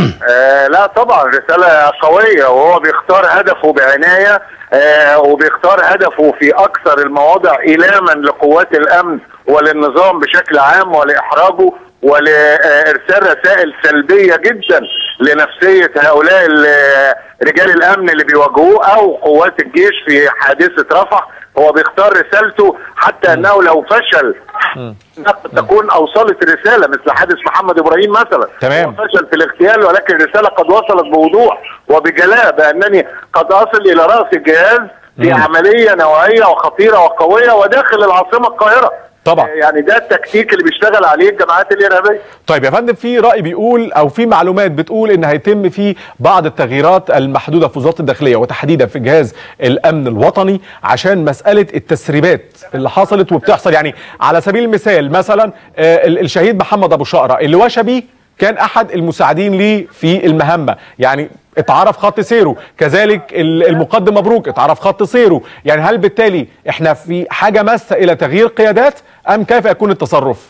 آه لا طبعا رسالة قوية وهو بيختار هدفه بعناية آه وبيختار هدفه في أكثر المواضع إيلاما لقوات الأمن وللنظام بشكل عام ولإحراجه ولإرسال رسائل سلبية جدا لنفسية هؤلاء ال- رجال الأمن اللي بيواجهوه أو قوات الجيش في حادثة رفح هو بيختار رسالته حتى أنه لو فشل قد تكون أوصلت الرسالة مثل حادث محمد إبراهيم مثلا تمام. هو فشل في الاغتيال ولكن الرسالة قد وصلت بوضوح وبجلاء بأنني قد أصل إلى رأس الجهاز في عملية نوعية وخطيرة وقوية وداخل العاصمة القاهرة طبعا. آه، يعني ده التكتيك اللي بيشتغل عليه الجماعات الإرهابية طيب يا فندم في رأي بيقول أو في معلومات بتقول إن هيتم في بعض التغييرات المحدودة في وزارة الداخلية وتحديدا في جهاز الأمن الوطني عشان مسألة التسريبات اللي حصلت وبتحصل يعني على سبيل المثال مثلا آه، ال- الشهيد محمد أبو شقرة اللي وشى بيه كان أحد المساعدين ليه في المهمة يعني اتعرف خط سيره كذلك ال- المقدم مبروك اتعرف خط سيره يعني هل بالتالي احنا في حاجة ماسة إلى تغيير قيادات أم كيف يكون التصرف؟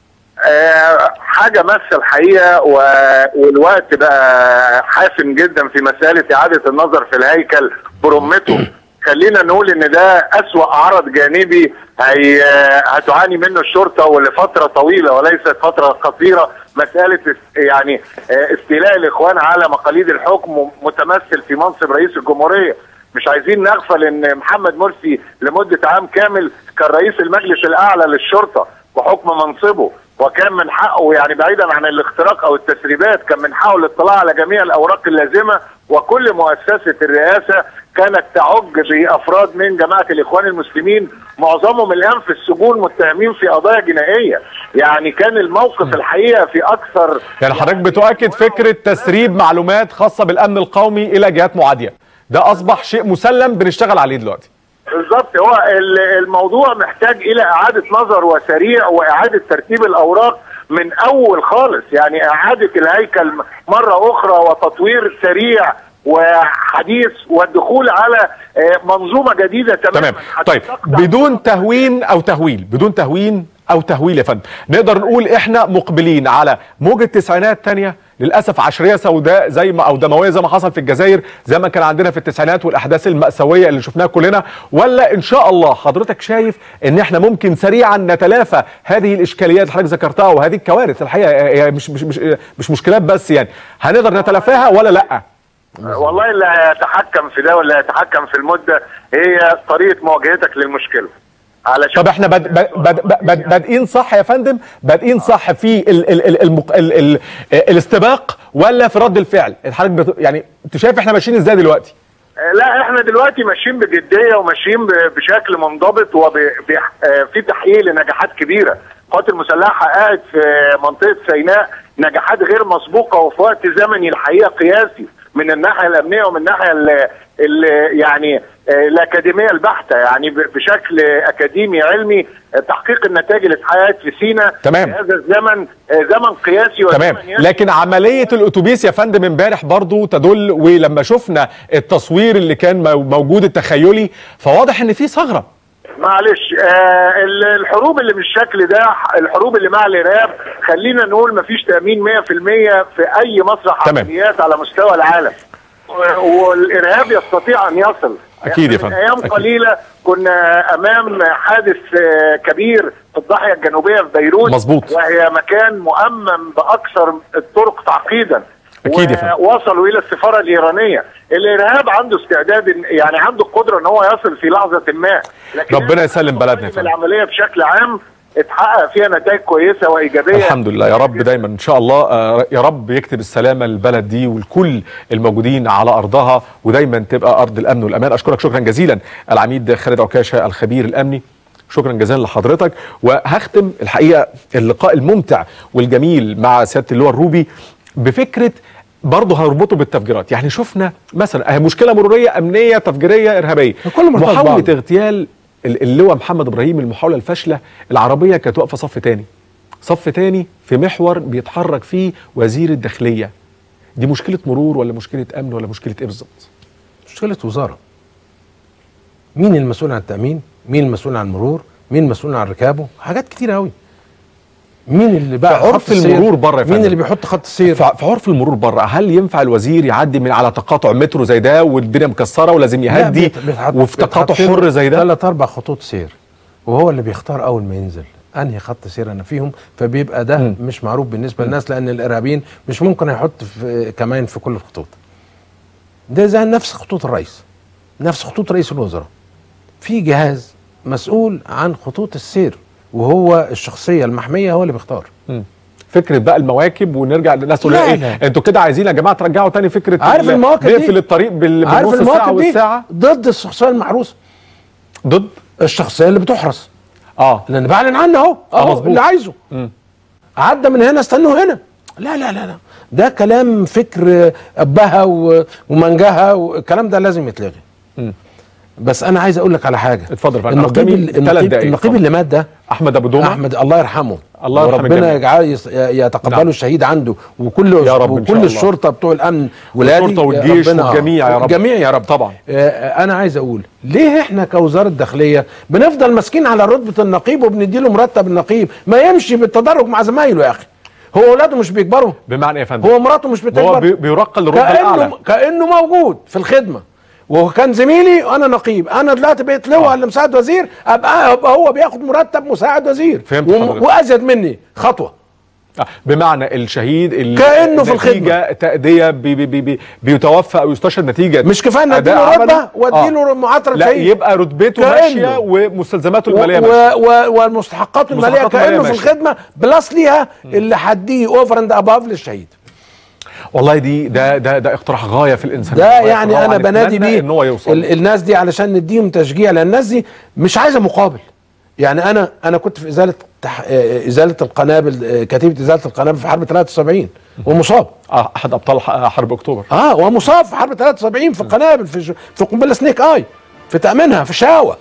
آه، حاجة ماسة الحقيقة و... والوقت بقى حاسم جدا في مسألة إعادة النظر في الهيكل برمته خلينا نقول ان ده اسوأ عرض جانبي هي هتعاني منه الشرطة ولفترة طويلة وليست فترة قصيرة مسألة اس- يعني آه، استيلاء الاخوان على مقاليد الحكم متمثل في منصب رئيس الجمهورية مش عايزين نغفل ان محمد مرسي لمدة عام كامل كان رئيس المجلس الاعلى للشرطة بحكم منصبه وكان من حقه يعني بعيدا عن الاختراق او التسريبات كان من حقه الاطلاع على جميع الاوراق اللازمه وكل مؤسسه الرئاسه كانت تعج بافراد من جماعه الاخوان المسلمين معظمهم الان في السجون متهمين في قضايا جنائيه يعني كان الموقف الحقيقه في اكثر يعني حضرتك بتؤكد فكرة تسريب معلومات خاصة بالأمن القومي إلى جهات معادية ده أصبح شيء مسلم بنشتغل عليه دلوقتي بالظبط هو ال- الموضوع محتاج الى اعاده نظر وسريع واعاده ترتيب الاوراق من اول خالص يعني اعاده الهيكل مره اخرى وتطوير سريع وحديث والدخول على آه، منظومه جديده تماما تمام حتى طيب تقطع بدون تهوين أو تهويل بدون تهوين أو تهويل يا فندم نقدر نقول إحنا مقبلين على موجة تسعينات تانية للاسف عشريه سوداء زي ما او دمويه زي ما حصل في الجزائر زي ما كان عندنا في التسعينات والاحداث الماساويه اللي شفناها كلنا ولا ان شاء الله حضرتك شايف ان احنا ممكن سريعا نتلافى هذه الاشكاليات اللي حضرتك ذكرتها وهذه الكوارث الحقيقه هي مش مش مش مش مشكلات بس يعني هنقدر نتلافاها ولا لا؟ والله اللي هيتحكم في ده واللي هيتحكم في المده هي طريقه مواجهتك للمشكله علشان طب احنا باد باد باد باد بادئين صح يا فندم بادئين صح في ال ال ال المق ال ال الاستباق ولا في رد الفعل حضرتك بت- يعني انت شايف احنا ماشيين ازاي دلوقتي لا احنا دلوقتي ماشيين بجديه وماشيين ب- بشكل منضبط وفي تحقيق لنجاحات كبيره القوات المسلحه حققت في منطقه سيناء نجاحات غير مسبوقه وفي وقت زمني الحقيقه قياسي من الناحيه الامنيه ومن الناحيه ال- ال- يعني آه، الاكاديميه البحته يعني ب- بشكل اكاديمي علمي آه، تحقيق النتائج اللي اتحققت في سيناء تمام. في هذا الزمن آه، زمن قياسي تمام وزمن يشمل لكن عمليه الاتوبيس يا فندم امبارح برضو تدل ولما شفنا التصوير اللي كان مو- موجود التخيلي فواضح ان في ثغره معلش آه ال- الحروب اللي بالشكل ده الحروب اللي مع الارهاب خلينا نقول مفيش تامين 100% في اي مسرح تمام. عمليات على مستوى العالم و- والارهاب يستطيع ان يصل أكيد يا إحنا فندم، من ايام أكيد. قليله كنا امام حادث آه، كبير في الضاحيه الجنوبيه في بيروت مظبوط. وهي مكان مؤمن باكثر الطرق تعقيدا أكيد يا فندم. ووصلوا الى السفاره الايرانيه الارهاب عنده استعداد إن- يعني عنده القدره ان هو يصل في لحظه ما لكن ربنا يسلم بلدنا يا في فندم. العمليه بشكل عام اتحقق فيها نتائج كويسه وايجابيه الحمد لله يا رب دايما ان شاء الله آه، يا رب يكتب السلامه للبلد دي ولكل الموجودين على ارضها ودايما تبقى ارض الامن والامان اشكرك شكرا جزيلا العميد خالد عكاشه الخبير الامني شكرا جزيلا لحضرتك وهختم الحقيقه اللقاء الممتع والجميل مع سياده اللواء الروبي بفكره برضه هربطه بالتفجيرات يعني شفنا مثلا أهي مشكله مروريه امنيه تفجيريه ارهابيه كله مرتبط محاوله ببعض. اغتيال ال- اللواء محمد ابراهيم المحاوله الفاشله العربيه كانت واقفه صف تاني صف تاني في محور بيتحرك فيه وزير الداخليه دي مشكله مرور ولا مشكله امن ولا مشكله ايه بالظبط مشكله وزاره مين المسؤول عن التامين مين المسؤول عن المرور مين المسؤول عن ركابه حاجات كتير قوي مين اللي بقى في عرف خط السير؟ المرور بره يا مين فندم. اللي بيحط خط السير في في عرف المرور بره هل ينفع الوزير يعدي من على تقاطع مترو زي ده والدنيا مكسره ولازم لا، يهدي بيت- بيتحط- وفي تقاطع بيتحط له حر زي ده ثلاث اربع خطوط سير وهو اللي بيختار اول ما ينزل انهي خط سير انا فيهم فبيبقى ده مم. مش معروف بالنسبه للناس لان الارهابيين مش ممكن يحط في كمان في كل الخطوط ده زي نفس خطوط الرئيس نفس خطوط رئيس الوزراء في جهاز مسؤول عن خطوط السير وهو الشخصيه المحميه هو اللي بيختار مم. فكره بقى المواكب ونرجع للناس تقول لا، ايه لا. انتوا كده عايزين يا جماعه ترجعوا تاني فكره عارف ال- المواكب دي؟ نقفل الطريق بال- عارف بالنص ساعه المواقف دي والساعه ضد الشخصيه المحروسه ضد الشخصيه اللي بتحرس اه لان بعلن عنه اهو آه، اهو مظبوط. اللي عايزه مم. عدى من هنا استنوا هنا لا لا لا لا ده كلام فكر ابها و- ومنجها والكلام ده لازم يتلغي مم. بس انا عايز اقول لك على حاجه اتفضل يا فندم. النقيب قدامي ال- ثلاث النقيب, دقايق. النقيب اتفضل. اللي مات ده احمد ابو دومه احمد الله يرحمه الله يرحم وربنا الجميع. يجعل يس- يتقبله نعم. الشهيد عنده وكل يا رب إن شاء وكل الله. الشرطه بتوع الامن ولادي والشرطة والجيش ربنا- والجميع يا رب. الجميع يا رب طبعا. آه، انا عايز اقول ليه احنا كوزاره داخليه بنفضل ماسكين على رتبه النقيب وبنديله مرتب النقيب ما يمشي بالتدرج مع زمايله يا اخي هو اولاده مش بيكبروا بمعنى ايه يا فندم هو مراته مش بتكبر هو بي- بيرقى للرتبه الاعلى كانه كانه موجود في الخدمه وهو كان زميلي وانا نقيب انا دلوقتي بقيت لواء آه. ولا مساعد وزير ابقى, أبقى هو بياخد مرتب مساعد وزير فهمت وم- حضرتك. وازيد مني خطوه آه، بمعنى الشهيد اللي كأنه في نتيجة تأدية بي بي بي بي بيتوفى او يستشهد نتيجة مش كفايه ان أداء اديله رتبه عمله؟ واديله آه. معطر لا شهيد يبقى رتبته كأنه. ماشية ومستلزماته و- المالية ماشية و- و- والمستحقات الماليه المستحقات المالية كانه في ماشية. الخدمه بلس ليها اللي هديه اوفر اند اباف للشهيد والله دي ده ده ده اقتراح غاية في الإنسان ده غاية يعني في انا الروعة. بنادي نتمنى بيه ان هو يوصل ال- الناس دي علشان نديهم تشجيع لان الناس دي مش عايزه مقابل يعني انا انا كنت في ازاله تح... آه، ازاله القنابل آه، كتيبه ازاله القنابل في حرب 73 ومصاب آه، احد ابطال ح- حرب اكتوبر اه ومصاب في حرب 73 في القنابل في ج- في قنبله سنيك اي في تامينها في شاوه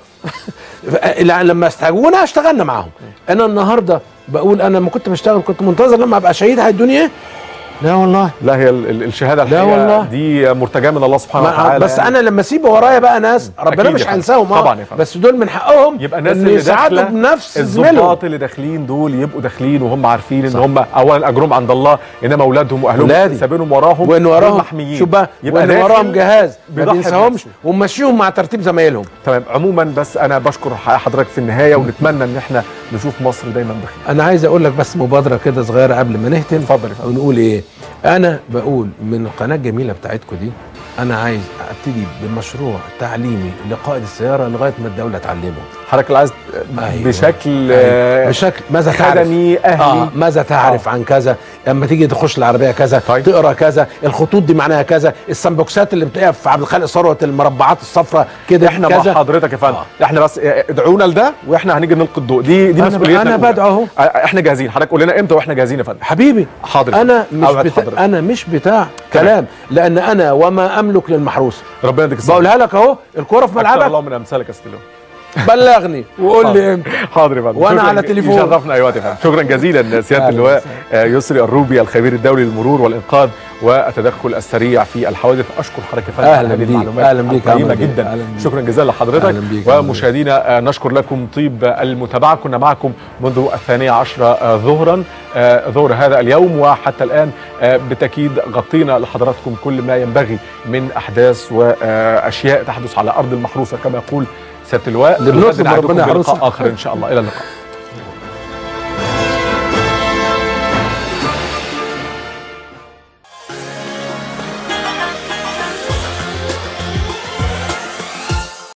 لما استهجونا اشتغلنا معاهم انا النهارده بقول انا لما كنت بشتغل كنت منتظر لما ابقى شهيد هيدوني ايه لا والله لا هي ال- ال- الشهاده لا الحقيقة والله. دي مرتجاه من الله سبحانه ما وتعالى بس يعني. انا لما اسيب ورايا بقى ناس ربنا أكيد مش يا فندم. هينساهم آه، طبعا يا فندم. بس دول من حقهم يبقى الناس إن اللي يساعدوا داخله بنفس زميلهم الضباط اللي داخلين دول يبقوا داخلين وهم عارفين ان هم اولا اجرهم عند الله انما اولادهم واهلهم ولادي. سابينهم وراهم وان وراهم محميين شوف بقى يبقى وان داخل وراهم جهاز ما بيضحي بينساهمش بنفسه. وممشيهم مع ترتيب زمايلهم تمام عموما بس انا بشكر حضرتك في النهايه ونتمنى ان احنا نشوف مصر دايما بخير انا عايز اقول لك بس مبادره كده صغيره قبل ما نختم اتفضل يا فندم. ونقول ايه انا بقول من القناه الجميله بتاعتكم دي انا عايز ابتدي بمشروع تعليمي لقائد السياره لغايه ما الدوله تعلمه حضرتك اللي عايز أيوة. بشكل أيوة. آه، بشكل ماذا تعرف خدمي اهلي آه ماذا تعرف آه. عن كذا اما تيجي تخش العربيه كذا طيب. تقرا كذا الخطوط دي معناها كذا السمبوكسات اللي بتلاقيها في عبد الخالق ثروت المربعات الصفراء كده احنا كذا مع حضرتك يا فندم آه. احنا بس ادعونا لده واحنا هنيجي نلقي الضوء دي دي أنا- مسؤوليتنا أنا الأولى. بدعو أهو. آه، احنا جاهزين حضرتك قول لنا امتى واحنا جاهزين يا فندم حبيبي حاضر انا مش أوعد بتا... حضرتك. انا مش بتاع كلام لان انا وما املك للمحروس ربنا يديك الصحه بقولها لك اهو الكوره في أكثر ملعبك الله من امثالك يا ستيلو بلغني وقول لي حاضر. امتى حاضر يا فندم وأنا شكراً على ج- تليفون. يشرفنا اي وقت يا فندم شكرا جزيلا سياده أهلاً اللواء آه، يسري الروبي الخبير الدولي للمرور والانقاذ والتدخل السريع في الحوادث اشكر حضرتك يا فندم أهلاً على هذه بيك. المعلومات أهلاً بيك يا القيمه عمرو بيه. جدا أهلاً بيك. شكرا جزيلا لحضرتك أهلاً بيك يا عمرو بيه. ومشاهدينا آه، نشكر لكم طيب المتابعه كنا معكم منذ الثانيه عشرة آه، ظهرا آه، ظهر هذا اليوم وحتى الان آه، بالتاكيد غطينا لحضراتكم كل ما ينبغي من احداث واشياء تحدث على ارض المحروسه كما يقول سياده اللواء اللي بنطلب غدا نعدكم ربنا بلقاء يحرسها. اخر ان شاء الله الى اللقاء